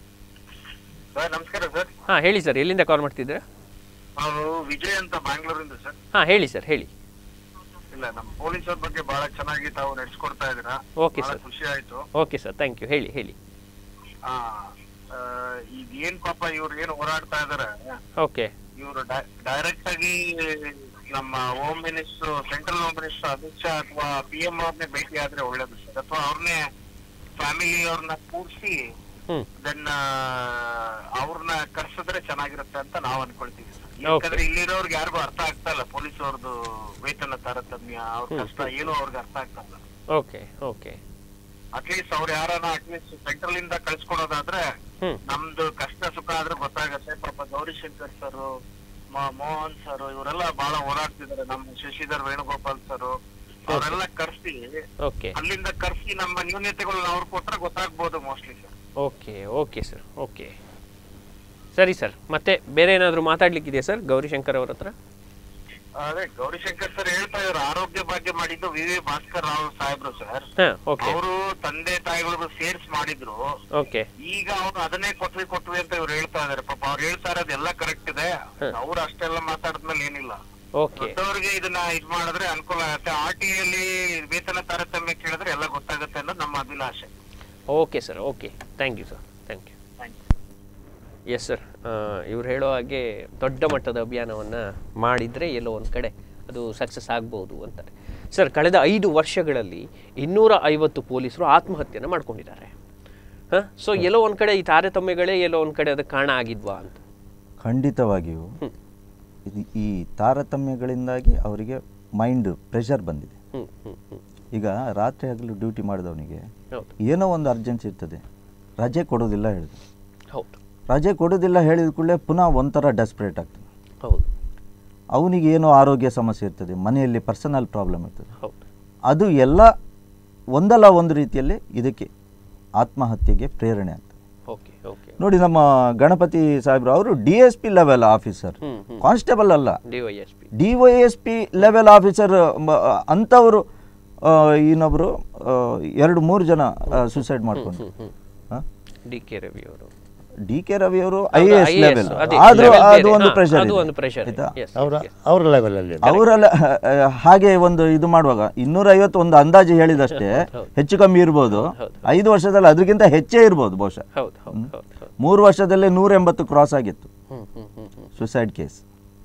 ಸರ್ ನಮಸ್ಕಾರ ಸರ್ ಹಾಂ ಹೇಳಿ ಸರ್ ಎಲ್ಲಿಂದ ಕಾಲ್ ಮಾಡ್ತಿದ್ದೀರಾ ನಾವು ವಿಜಯ್ ಅಂತ ಬ್ಯಾಂಗ್ಳೂರಿಂದ ಸರ್ ಹಾಂ ಹೇಳಿ ಸರ್ ಹೇಳಿ ಇಲ್ಲ ನಮ್ಮ ಪೊಲೀಸರ ಬಗ್ಗೆ ಬಹಳ ಚೆನ್ನಾಗಿ ತಾವು ನಡೆಸ್ಕೊಡ್ತಾ ಇದ್ದೀರಾ Okay, ಬಹಳ sir. ಖುಷಿ ಆಯ್ತು ಓಕೆ ಸರ್ ಥ್ಯಾಂಕ್ ಯು ಹೇಳಿ ಹೇಳಿ ಆ, ಆ, ಈಗ ಏನ್ ಪಾಪ ಇವ್ರು ಏನು ಹೋರಾಡ್ತಾ ಇದಾರೆ ಓಕೆ ಇವರು ಡೈರೆಕ್ಟ್ ಆಗಿ ನಮ್ಮ home minister central home minister Amit Shah ಅಥವಾ ಪಿ ಎಂ ಅವ್ರನ್ನೇ ಭೇಟಿ ಆದ್ರೆ ಒಳ್ಳೇದು ಸರ್ ಅಥವಾ ಅವ್ರನ್ನೇ ಫ್ಯಾಮಿಲಿ ಅವ್ರನ್ನ ಕೂರಿಸಿ ಹ್ಞೂ ದೆನ್ ಅವ್ರನ್ನ ಕರ್ಸಿದ್ರೆ ಚೆನ್ನಾಗಿರುತ್ತೆ ಅಂತ ನಾವ್ ಅನ್ಕೊಳ್ತೀವಿ sir. Okay. ಯಾಕಂದ್ರೆ ಇಲ್ಲಿರೋರ್ಗೆ ಯಾರಿಗೂ ಅರ್ಥ ಆಗ್ತಾ ಇಲ್ಲ ಪೊಲೀಸ್ ಅವ್ರದ್ದು ವೇತನ ತಾರತಮ್ಯ ಅವ್ರ ಕಷ್ಟ ಏನು ಅವ್ರಿಗೆ ಅರ್ಥ ಆಗ್ತಾ ಇಲ್ಲ ಓಕೆ ಓಕೆ ಅಟ್ಲೀಸ್ಟ್ ಅವ್ರು ಯಾರನ್ನ ಅಟ್ಲೀಸ್ಟ್ ಸೆಂಟ್ರಲ್ ಇಂದ ಕಳ್ಸ್ಕೊಡೋದಾದ್ರೆ ಹ್ಞೂ ನಮ್ದು ಕಷ್ಟ ಸುಖ ಆದ್ರೆ ಗೊತ್ತಾಗತ್ತೆ ಪಾಪ ಗೌರಿಶಂಕರ್ ಸರ್ ಮೋಹನ್ ಸರ್ ಇವರೆಲ್ಲ ಬಹಳ ಹೋರಾಡ್ತಿದ್ದಾರೆ ನಮ್ಮ ಶಶಿಧರ್ ವೇಣುಗೋಪಾಲ್ ಸರ್ ಅವರೆಲ್ಲ ಕರ್ಸಿ ಓಕೆ ಅಲ್ಲಿಂದ ಕರ್ಸಿ ನಮ್ಮ ನ್ಯೂನ್ಯತೆಗಳನ್ನ ಅವ್ರು ಕೊಟ್ರೆ ಗೊತ್ತಾಗ್ಬೋದು mostly sir okay okay sir okay ಸರಿ ಸರ್ ಮತ್ತೆ ಬೇರೆ ಏನಾದರೂ ಮಾತಾಡ್ಲಿಕ್ಕಿದೆಯಾ ಸರ್ ಗೌರಿಶಂಕರ್ ಅವ್ರ ಹತ್ರ ಅದೇ ಗೌರಿಶಂಕರ್ ಸರ್ ಹೇಳ್ತಾ ಇದ್ರು ಆರೋಗ್ಯ ಭಾಗ್ಯ ಮಾಡಿದ್ದು ವಿ ವಿ ಭಾಸ್ಕರ್ ರಾವ್ ಸಾಹೇಬ್ರು ಸರ್ ಹಾಂ ಓಕೆ ಅವರು ತಂದೆ ತಾಯಿಗಳಿಗೂ ಸೇರ್ಸ್ ಮಾಡಿದ್ರು ಓಕೆ ಈಗ ಅವ್ರು ಅದನ್ನೇ ಕೊಟ್ವಿ ಕೊಟ್ವಿ ಅಂತ ಇವ್ರು ಹೇಳ್ತಾ ಇದಾರೆ ಪಾಪ ಅವ್ರು ಹೇಳ್ತಾ ಇರೋದು ಎಲ್ಲ ಕರೆಕ್ಟ್ ಇದೆ ಹ. ಅವ್ರು ಅಷ್ಟೆಲ್ಲ ಮಾತಾಡಿದ್ಮೇಲೆ ಏನಿಲ್ಲ ಓಕೆ ದೊಡ್ಡವ್ರಿಗೆ ಇದನ್ನ ಇದ್ ಮಾಡಿದ್ರೆ ಅನುಕೂಲ ಆಗುತ್ತೆ ಆರ್ ಟಿ ಅಲ್ಲಿ ವೇತನ ತಾರತಮ್ಯ ಕೇಳಿದ್ರೆ ಎಲ್ಲ ಗೊತ್ತಾಗುತ್ತೆ ಅನ್ನೋದು ನಮ್ಮ ಅಭಿಲಾಷೆ okay sir okay thank you sir thank you yes sir ಇವ್ರು ಹೇಳೋ ಹಾಗೆ ದೊಡ್ಡ ಮಟ್ಟದ ಅಭಿಯಾನವನ್ನು ಮಾಡಿದರೆ ಎಲ್ಲೋ ಒಂದು ಕಡೆ ಅದು ಸಕ್ಸಸ್ ಆಗ್ಬೋದು ಅಂತಾರೆ ಸರ್ ಕಳೆದ ಐದು ವರ್ಷಗಳಲ್ಲಿ ಇನ್ನೂರ ಐವತ್ತು ಪೊಲೀಸರು ಆತ್ಮಹತ್ಯೆನ ಮಾಡ್ಕೊಂಡಿದ್ದಾರೆ ಹಾಂ ಸೊ ಎಲ್ಲೋ ಒಂದು ಕಡೆ ಈ ತಾರತಮ್ಯಗಳೇ ಎಲ್ಲೋ ಒಂದು ಕಡೆ ಅದಕ್ಕೆ ಕಾರಣ ಆಗಿದ್ವಾ ಅಂತ ಖಂಡಿತವಾಗಿಯೂ ಇದು ಈ ತಾರತಮ್ಯಗಳಿಂದಾಗಿ ಅವರಿಗೆ ಮೈಂಡ್ ಪ್ರೆಷರ್ ಬಂದಿದೆ ಹ್ಞೂ ಹ್ಞೂ ಹ್ಞೂ ಈಗ ರಾತ್ರಿ ಹಗಲು ಡ್ಯೂಟಿ ಮಾಡಿದವನಿಗೆ ಹೌದು ಏನೋ ಒಂದು ಅರ್ಜೆನ್ಸಿ ಇರ್ತದೆ ರಜೆ ಕೊಡೋದಿಲ್ಲ ಹೇಳಿದ್ರು ಹೌದು ರಜೆ ಕೊಡೋದಿಲ್ಲ ಹೇಳಿದ ಕೂಡಲೇ ಪುನಃ ಒಂಥರ ಡೆಸ್ಪ್ರೇಟ್ ಆಗ್ತದೆ ಹೌದು ಅವನಿಗೆ ಏನೋ ಆರೋಗ್ಯ ಸಮಸ್ಯೆ ಇರ್ತದೆ ಮನೆಯಲ್ಲಿ ಪರ್ಸನಲ್ ಪ್ರಾಬ್ಲಮ್ ಇರ್ತದೆ ಹೌದು ಅದು ಎಲ್ಲ ಒಂದಲ್ಲ ಒಂದು ರೀತಿಯಲ್ಲಿ ಇದಕ್ಕೆ ಆತ್ಮಹತ್ಯೆಗೆ ಪ್ರೇರಣೆ ಆಗ್ತದೆ ಓಕೆ ಓಕೆ ನೋಡಿ ನಮ್ಮ ಗಣಪತಿ ಸಾಹೇಬ್ರು ಅವರು D S P level officer ಹ್ಮ್, ಹ್ಮ್. ಕಾನ್ಸ್ಟೇಬಲ್ ಅಲ್ಲ D Y S P D Y S P level officer ಅಂಥವರು ಇನ್ನೊಬ್ಬರು ಎರಡು ಮೂರು ಜನ ಸುಸೈಡ್ ಮಾಡ್ಕೊಂಡು ಡಿ ಕೆ ರವಿ ಅವರು ಡಿ ಕೆ ರವಿ ಅವರು ಐ ಹೌದು, ಎ ಎಸ್ IAS, ಲೆವೆಲ್ ಅದೇ, ಆದರೂ level ಅದು ಬೇರೆ. ಒಂದು ಹಾ, ಪ್ರೆಷರ್ ಅದು ಒಂದು pressure ಇದೆ. Yes, ಅವರ yes. ಅವರ ಲೆವೆಲಲ್ಲಿ ಅವರೆಲ್ಲ ಹಾಗೆ ಒಂದು ಇದು ಮಾಡುವಾಗ ಇನ್ನೂರ ಐವತ್ತು ಒಂದು ಅಂದಾಜು ಹೇಳಿದಷ್ಟೇ ಹೆಚ್ಚು ಕಮ್ಮಿ ಇರ್ಬೋದು ಐದು ವರ್ಷದಲ್ಲಿ ಅದಕ್ಕಿಂತ ಹೆಚ್ಚೇ ಇರ್ಬೋದು ಬಹುಶಃ ಹೌದು ಹೌದು ಹೌದು ಹೌದು ಮೂರು ವರ್ಷದಲ್ಲೇ ನೂರ ಎಂಬತ್ತು ಕ್ರಾಸ್ ಆಗಿತ್ತು ಹ್ಞೂ ಹ್ಞೂ ಹ್ಞೂ ಹ್ಞೂ ಸುಸೈಡ್ ಕೇಸ್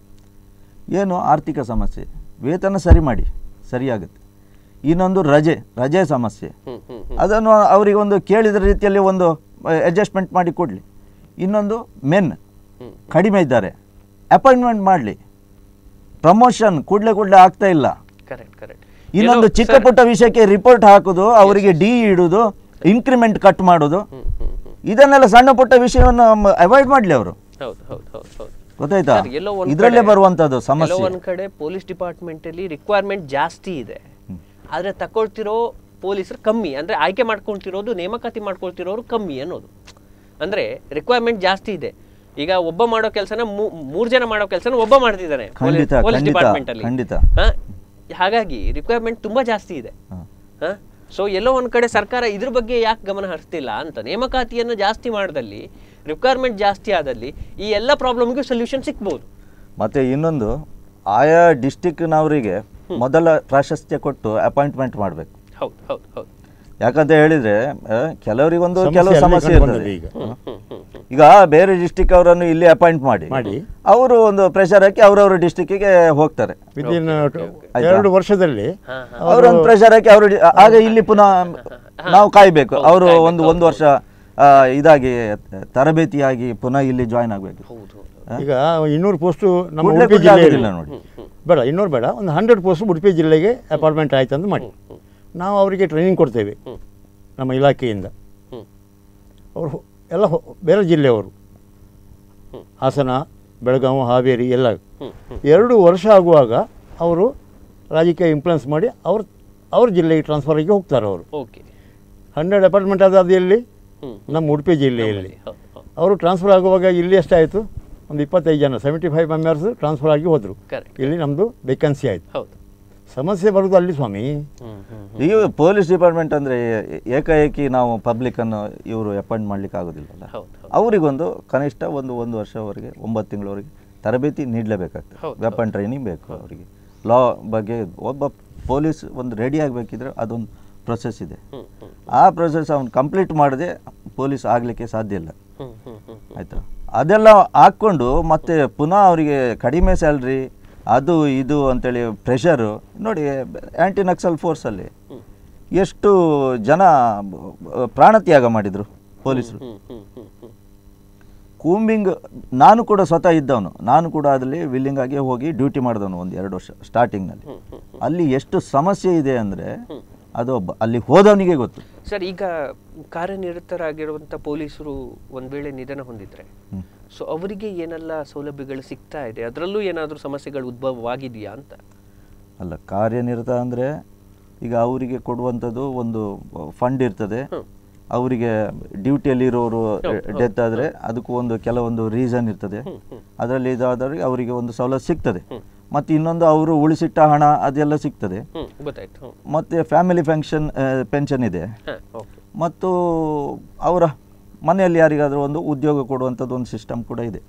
ಏನು ಆರ್ಥಿಕ ಸಮಸ್ಯೆ ವೇತನ ಸರಿ ಮಾಡಿ ಸರಿಯಾಗುತ್ತೆ ಇನ್ನೊಂದು ರಜೆ ರಜೆ ಸಮಸ್ಯೆ ಹ್ಞೂ ಹ್ಞೂ ಅದನ್ನು ಅವರಿಗೆ ಒಂದು ಕೇಳಿದ ರೀತಿಯಲ್ಲಿ ಒಂದು ಅಡ್ಜಸ್ಟ್ಮೆಂಟ್ ಮಾಡಿ ಕೊಡಲಿ ಇನ್ನೊಂದು ಮೆನ್ ಹ್ಮ್. ಕಡಿಮೆ ಇದ್ದಾರೆ ಅಪಾಯಿಂಟ್ಮೆಂಟ್ ಮಾಡಲಿ ಪ್ರಮೋಷನ್ ಕೂಡಲೇ ಕೂಡಲೇ ಆಗ್ತಾ ಇಲ್ಲ ಕರೆಕ್ಟ್ ಕರೆಕ್ಟ್ ಇನ್ನೊಂದು ಚಿಕ್ಕ ಪುಟ್ಟ ವಿಷಯಕ್ಕೆ ರಿಪೋರ್ಟ್ ಹಾಕೋದು ಅವರಿಗೆ ಡಿ ಇಡುದು ಇನ್ಕ್ರಿಮೆಂಟ್ ಕಟ್ ಮಾಡೋದು ಹ್ಞೂ ಹ್ಞೂ ಹ್ಞೂ ಇದನ್ನೆಲ್ಲ ಸಣ್ಣ ಪುಟ್ಟ ವಿಷಯವನ್ನು ಅವಾಯ್ಡ್ ಮಾಡಲಿ ಅವರು ಹೌದು ಹೌದು ಹೌದು ಹೌದು ಗೊತ್ತಾಯ್ತಾ ಸರ್, ಎಲ್ಲೋ ಒಂದ್ ಇದರಲ್ಲೇ ಕಡೆ- ಬರುವಂತದ್ದು ಎಲ್ಲೋ ಸಮಸ್ಯೆ ಒಂದ್ ಕಡೆ ಪೊಲೀಸ್ ಡಿಪಾರ್ಟ್ಮೆಂಟ್ ಅಲ್ಲಿ ರಿಕ್ವೈರ್ಮೆಂಟ್ ಜಾಸ್ತಿ ಇದೆ ಆದ್ರೆ ತಕೊಳ್ತಿರೋ ಪೊಲೀಸರು ಕಮ್ಮಿ ಅಂದ್ರೆ ಆಯ್ಕೆ ಮಾಡ್ಕೊಳ್ತಿರೋದು ನೇಮಕಾತಿ ಮಾಡ್ಕೊಳ್ತಿರೋರು ಕಮ್ಮಿ ಅನ್ನೋದು ಅಂದ್ರೆ ರಿಕ್ವೈರ್ಮೆಂಟ್ ಜಾಸ್ತಿ ಇದೆ ಈಗ ಒಬ್ಬ ಮಾಡೋ ಕೆಲಸನ ಮೂರ್ ಜನ ಮಾಡೋ ಕೆಲಸನ ಒಬ್ಬ ಮಾಡ್ತಿದ್ದಾನೆ ಖಂಡಿತ, ಪೊಲೀಸ್ ಖಂಡಿತ, ಡಿಪಾರ್ಟ್ಮೆಂಟ್ ಅಲ್ಲಿ ಖಂಡಿತ. ಹಾ? ಹಾಗಾಗಿ ರಿಕ್ವೈರ್ಮೆಂಟ್ ತುಂಬಾ ಜಾಸ್ತಿ ಇದೆ ಹ. ಸೊ ಎಲ್ಲೋ ಒಂದ್ ಕಡೆ ಸರ್ಕಾರ ಇದ್ರ ಬಗ್ಗೆ ಯಾಕೆ ಗಮನ ಹರಿಸ್ತಿಲ್ಲ ಅಂತ ನೇಮಕಾತಿಯನ್ನು ಜಾಸ್ತಿ ಮಾಡದಲ್ಲಿ ರಿಕ್ವೈರ್ಮೆಂಟ್ ಜಾಸ್ತಿ ಆದಲ್ಲಿ ಈ ಎಲ್ಲ ಪ್ರಾಬ್ಲಮ್ಗೂ ಸೊಲ್ಯೂಷನ್ ಸಿಕ್ಬೋದು ಮತ್ತೆ ಇನ್ನೊಂದು ಆಯಾ ಡಿಸ್ಟಿಕ್ನವರಿಗೆ ಮೊದಲ ಪ್ರಾಶಸ್ತ್ಯ ಕೊಟ್ಟು ಅಪಾಯಿಂಟ್ಮೆಂಟ್ ಮಾಡಬೇಕು ಹೌದು ಹೌದು ಹೌದು ಯಾಕಂತ ಹೇಳಿದ್ರೆ ಆ, ಕೆಲವರಿಗೊಂದು ಸಮಸ್ಯೆ ಕೆಲವು ಅಲ್ಲಿ ಸಮಸ್ಯೆ ಕಂಡು ಇರ್ತದೆ ಬಂದಿದೆ ಈಗ. ಹ್ಮ್ ಹ್ಮ್ ಹ್ಮ್ ಈಗ ಬೇರೆ ಡಿಸ್ಟಿಕ್ ಅವರನ್ನು ಇಲ್ಲಿ ಅಪಾಯಿಂಟ್ ಮಾಡಿ ಮಾಡಿ. ಅವರು ಒಂದು ಪ್ರೆಷರ್ ಹಾಕಿ ಅವರವರ ಡಿಸ್ಟಿಕ್ಗೆ ಹೋಗ್ತಾರೆ ವಿದಿನ್ ಆಯ್ತಾ? ಎರಡು ವರ್ಷದಲ್ಲಿ ಅವರೊಂದು ಪ್ರೆಷರ್ ಹಾಕಿ ಅವರು ಆಗ ಇಲ್ಲಿ ಪುನಃ ನಾವು ಕಾಯ್ಬೇಕು ಅವರು ಒಂದು ಒಂದು ವರ್ಷ ಆ, ಇದಾಗಿ ತರಬೇತಿಯಾಗಿ ಪುನಃ ಇಲ್ಲಿ ಜಾಯ್ನ್ ಆಗಬೇಕು ಹೌದು ಹೌದು ಈಗ ಇನ್ನೂರು ಪೋಸ್ಟು ನಮ್ಮ ಕೂಡ್ಲೇ ಉಡುಪಿ ಕೂಡ್ಲೇ ಜಿಲ್ಲೆಯಲ್ಲಿ ಆಗೋದಿಲ್ಲ ನೋಡಿ ಬೇಡ ಇನ್ನೂರು ಬೇಡ ಒಂದು ಹಂಡ್ರೆಡ್ ಪೋಸ್ಟ್ ಉಡುಪಿ ಜಿಲ್ಲೆಗೆ ಅಪಾರ್ಟ್ಮೆಂಟ್ ಆಯ್ತು ಅಂತ ಮಾಡಿ ನಾವು ಅವರಿಗೆ ಟ್ರೈನಿಂಗ್ ಕೊಡ್ತೇವೆ ನಮ್ಮ ಇಲಾಖೆಯಿಂದ ಹ್ಮ್. ಅವರು ಹೊ- ಎಲ್ಲ ಹೊ- ಬೇರೆ ಜಿಲ್ಲೆಯವರು ಹಾಸನ ಬೆಳಗಾವಿ ಹಾವೇರಿ ಎಲ್ಲ ಎರಡು ವರ್ಷ ಆಗುವಾಗ ಅವರು ರಾಜಕೀಯ ಇನ್ಫ್ಲುಯೆನ್ಸ್ ಮಾಡಿ ಅವ್ರ ಅವ್ರ ಜಿಲ್ಲೆಗೆ ಟ್ರಾನ್ಸ್ಫರಿಗೆ ಹೋಗ್ತಾರೆ ಅವರು ಓಕೆ ಹಂಡ್ರೆಡ್ ಅಪಾರ್ಟ್ಮೆಂಟ್ ಆದದ್ದು ಎಲ್ಲಿ ಹ್ಮ್. ನಮ್ಮ ಉಡುಪಿ ಜಿಲ್ಲೆಯಲ್ಲಿ ಹೌದು ಹೌದು ಅವರು ಟ್ರಾನ್ಸ್ಫರ್ ಆಗುವಾಗ ಇಲ್ಲಿ ಎಷ್ಟಾಯಿತು ಒಂದು ಇಪ್ಪತ್ತೈದು ಜನ ಸೆವೆಂಟಿ ಫೈವ್ ಮೆಂಬರ್ಸ್ ಟ್ರಾನ್ಸ್ಫರ್ ಆಗಿ ಹೋದರು ಕರೆಕ್ಟ್ ಇಲ್ಲಿ ನಮ್ಮದು ವೇಕೆನ್ಸಿ ಆಯಿತು ಹೌದು ಸಮಸ್ಯೆ ಬರೋದು ಅಲ್ಲಿ ಸ್ವಾಮಿ ಹ್ಮ್ ಹ್ಮ್ ಈಗ ಪೊಲೀಸ್ ಡಿಪಾರ್ಟ್ಮೆಂಟ್ ಅಂದ್ರೆ ಏ- ಏಕಾಏಕಿ ನಾವು ಪಬ್ಲಿಕ್ ಅನ್ನು ಇವರು ಅಪಾಯಿಂಟ್ ಮಾಡ್ಲಿಕ್ಕೆ ಆಗೋದಿಲ್ಲಲ್ಲ ಹೌದು ಹೌದು ಅವರಿಗೊಂದು ಕನಿಷ್ಠ ಒಂದು ಒಂದು ವರ್ಷವರೆಗೆ ಒಂಬತ್ತು ತಿಂಗಳವರೆಗೆ ತರಬೇತಿ ನೀಡಲೇಬೇಕಾಗ್ತದೆ ಹೌದು, ವೆಪನ್ ಟ್ರೈನಿಂಗ್ ಬೇಕು ಅವರಿಗೆ ಲಾ ಬಗ್ಗೆ ಒಬ್ಬ ಪೊಲೀಸ್ ಒಂದು ರೆಡಿ ಆಗಬೇಕಿದ್ರೆ ಅದೊಂದು ಪ್ರೊಸೆಸ್ ಇದೆ ಹ್ಮ್ ಹ್ಮ್ ಆ ಪ್ರೊಸೆಸ್ ಅವನು ಕಂಪ್ಲೀಟ್ ಮಾಡದೆ ಪೊಲೀಸ್ ಆಗಲಿಕ್ಕೆ ಸಾಧ್ಯ ಇಲ್ಲ ಹ್ಮ್ ಹ್ಮ್ ಹ್ಮ್ ಆಯಿತಾ ಅದೆಲ್ಲ ಹಾಕ್ಕೊಂಡು ಮತ್ತೆ ಪುನಃ ಅವರಿಗೆ ಕಡಿಮೆ ಸ್ಯಾಲ್ರಿ ಅದು ಇದು ಅಂತೇಳಿ ಪ್ರೆಷರು ನೋಡಿ ಆ್ಯಂಟಿ ನಕ್ಸಲ್ ಫೋರ್ಸಲ್ಲಿ ಎಷ್ಟು ಜನ ಬ- ಪ್ರಾಣತ್ಯಾಗ ಮಾಡಿದರು ಪೊಲೀಸರು ಹ್ಮ್ ಹ್ಮ್ ಹ್ಮ್ ಹ್ಮ್ ಕೂಂಬಿಂಗ್ ನಾನು ಕೂಡ ಸ್ವತಃ ಇದ್ದವನು ನಾನು ಕೂಡ ಅದರಲ್ಲಿ ವಿಲ್ಲಿಂಗ್ ಆಗಿ ಹೋಗಿ ಡ್ಯೂಟಿ ಮಾಡಿದವನು ಒಂದು ಎರಡು ವರ್ಷ ಸ್ಟಾರ್ಟಿಂಗ್ನಲ್ಲಿ ಅಲ್ಲಿ ಎಷ್ಟು ಸಮಸ್ಯೆ ಇದೆ ಅಂದರೆ ಅದು ಒಬ್ಬ ಅಲ್ಲಿ ಹೋದವನಿಗೆ ಗೊತ್ತು ಸರ್ ಈಗ ಕಾರ್ಯನಿರತರಾಗಿರುವಂಥ ಪೊಲೀಸರು ಒಂದು ವೇಳೆ ನಿಧನ ಹೊಂದಿದ್ರೆ ಸೊ ಅವರಿಗೆ ಏನೆಲ್ಲ ಸೌಲಭ್ಯಗಳು ಸಿಗ್ತಾ ಇದೆ ಅದರಲ್ಲೂ ಏನಾದರೂ ಸಮಸ್ಯೆಗಳು ಉದ್ಭವವಾಗಿದೆಯಾ ಅಂತ ಅಲ್ಲ ಕಾರ್ಯನಿರತ ಅಂದರೆ ಈಗ ಅವರಿಗೆ ಕೊಡುವಂಥದ್ದು ಒಂದು ಫಂಡ್ ಇರ್ತದೆ ಅವರಿಗೆ ಡ್ಯೂಟಿಯಲ್ಲಿ ಇರೋರು ಡೆತ್ ಆದರೆ ಅದಕ್ಕೂ ಒಂದು ಕೆಲವೊಂದು ರೀಸನ್ ಇರ್ತದೆ ಅದರಲ್ಲಿ ಇದಾದವರಿಗೆ ಅವರಿಗೆ ಒಂದು ಸವಲತ್ತು ಸಿಗ್ತದೆ ಮತ್ತು ಇನ್ನೊಂದು ಅವರು ಉಳಿಸಿಟ್ಟ ಹಣ ಅದೆಲ್ಲ ಸಿಗ್ತದೆ ಹ್ಞೂ ಗೊತ್ತಾಯ್ತು ಹ್ಞೂ ಮತ್ತು ಫ್ಯಾಮಿಲಿ ಫೆನ್ಷನ್ ಪೆನ್ಷನ್ ಇದೆ ಹಾಂ ಓಕೆ ಮತ್ತು ಅವರ ಮನೆಯಲ್ಲಿ ಯಾರಿಗಾದರೂ ಒಂದು ಉದ್ಯೋಗ ಕೊಡುವಂಥದ್ದು ಒಂದು ಸಿಸ್ಟಮ್ ಕೂಡ ಇದೆ ಹಾಂ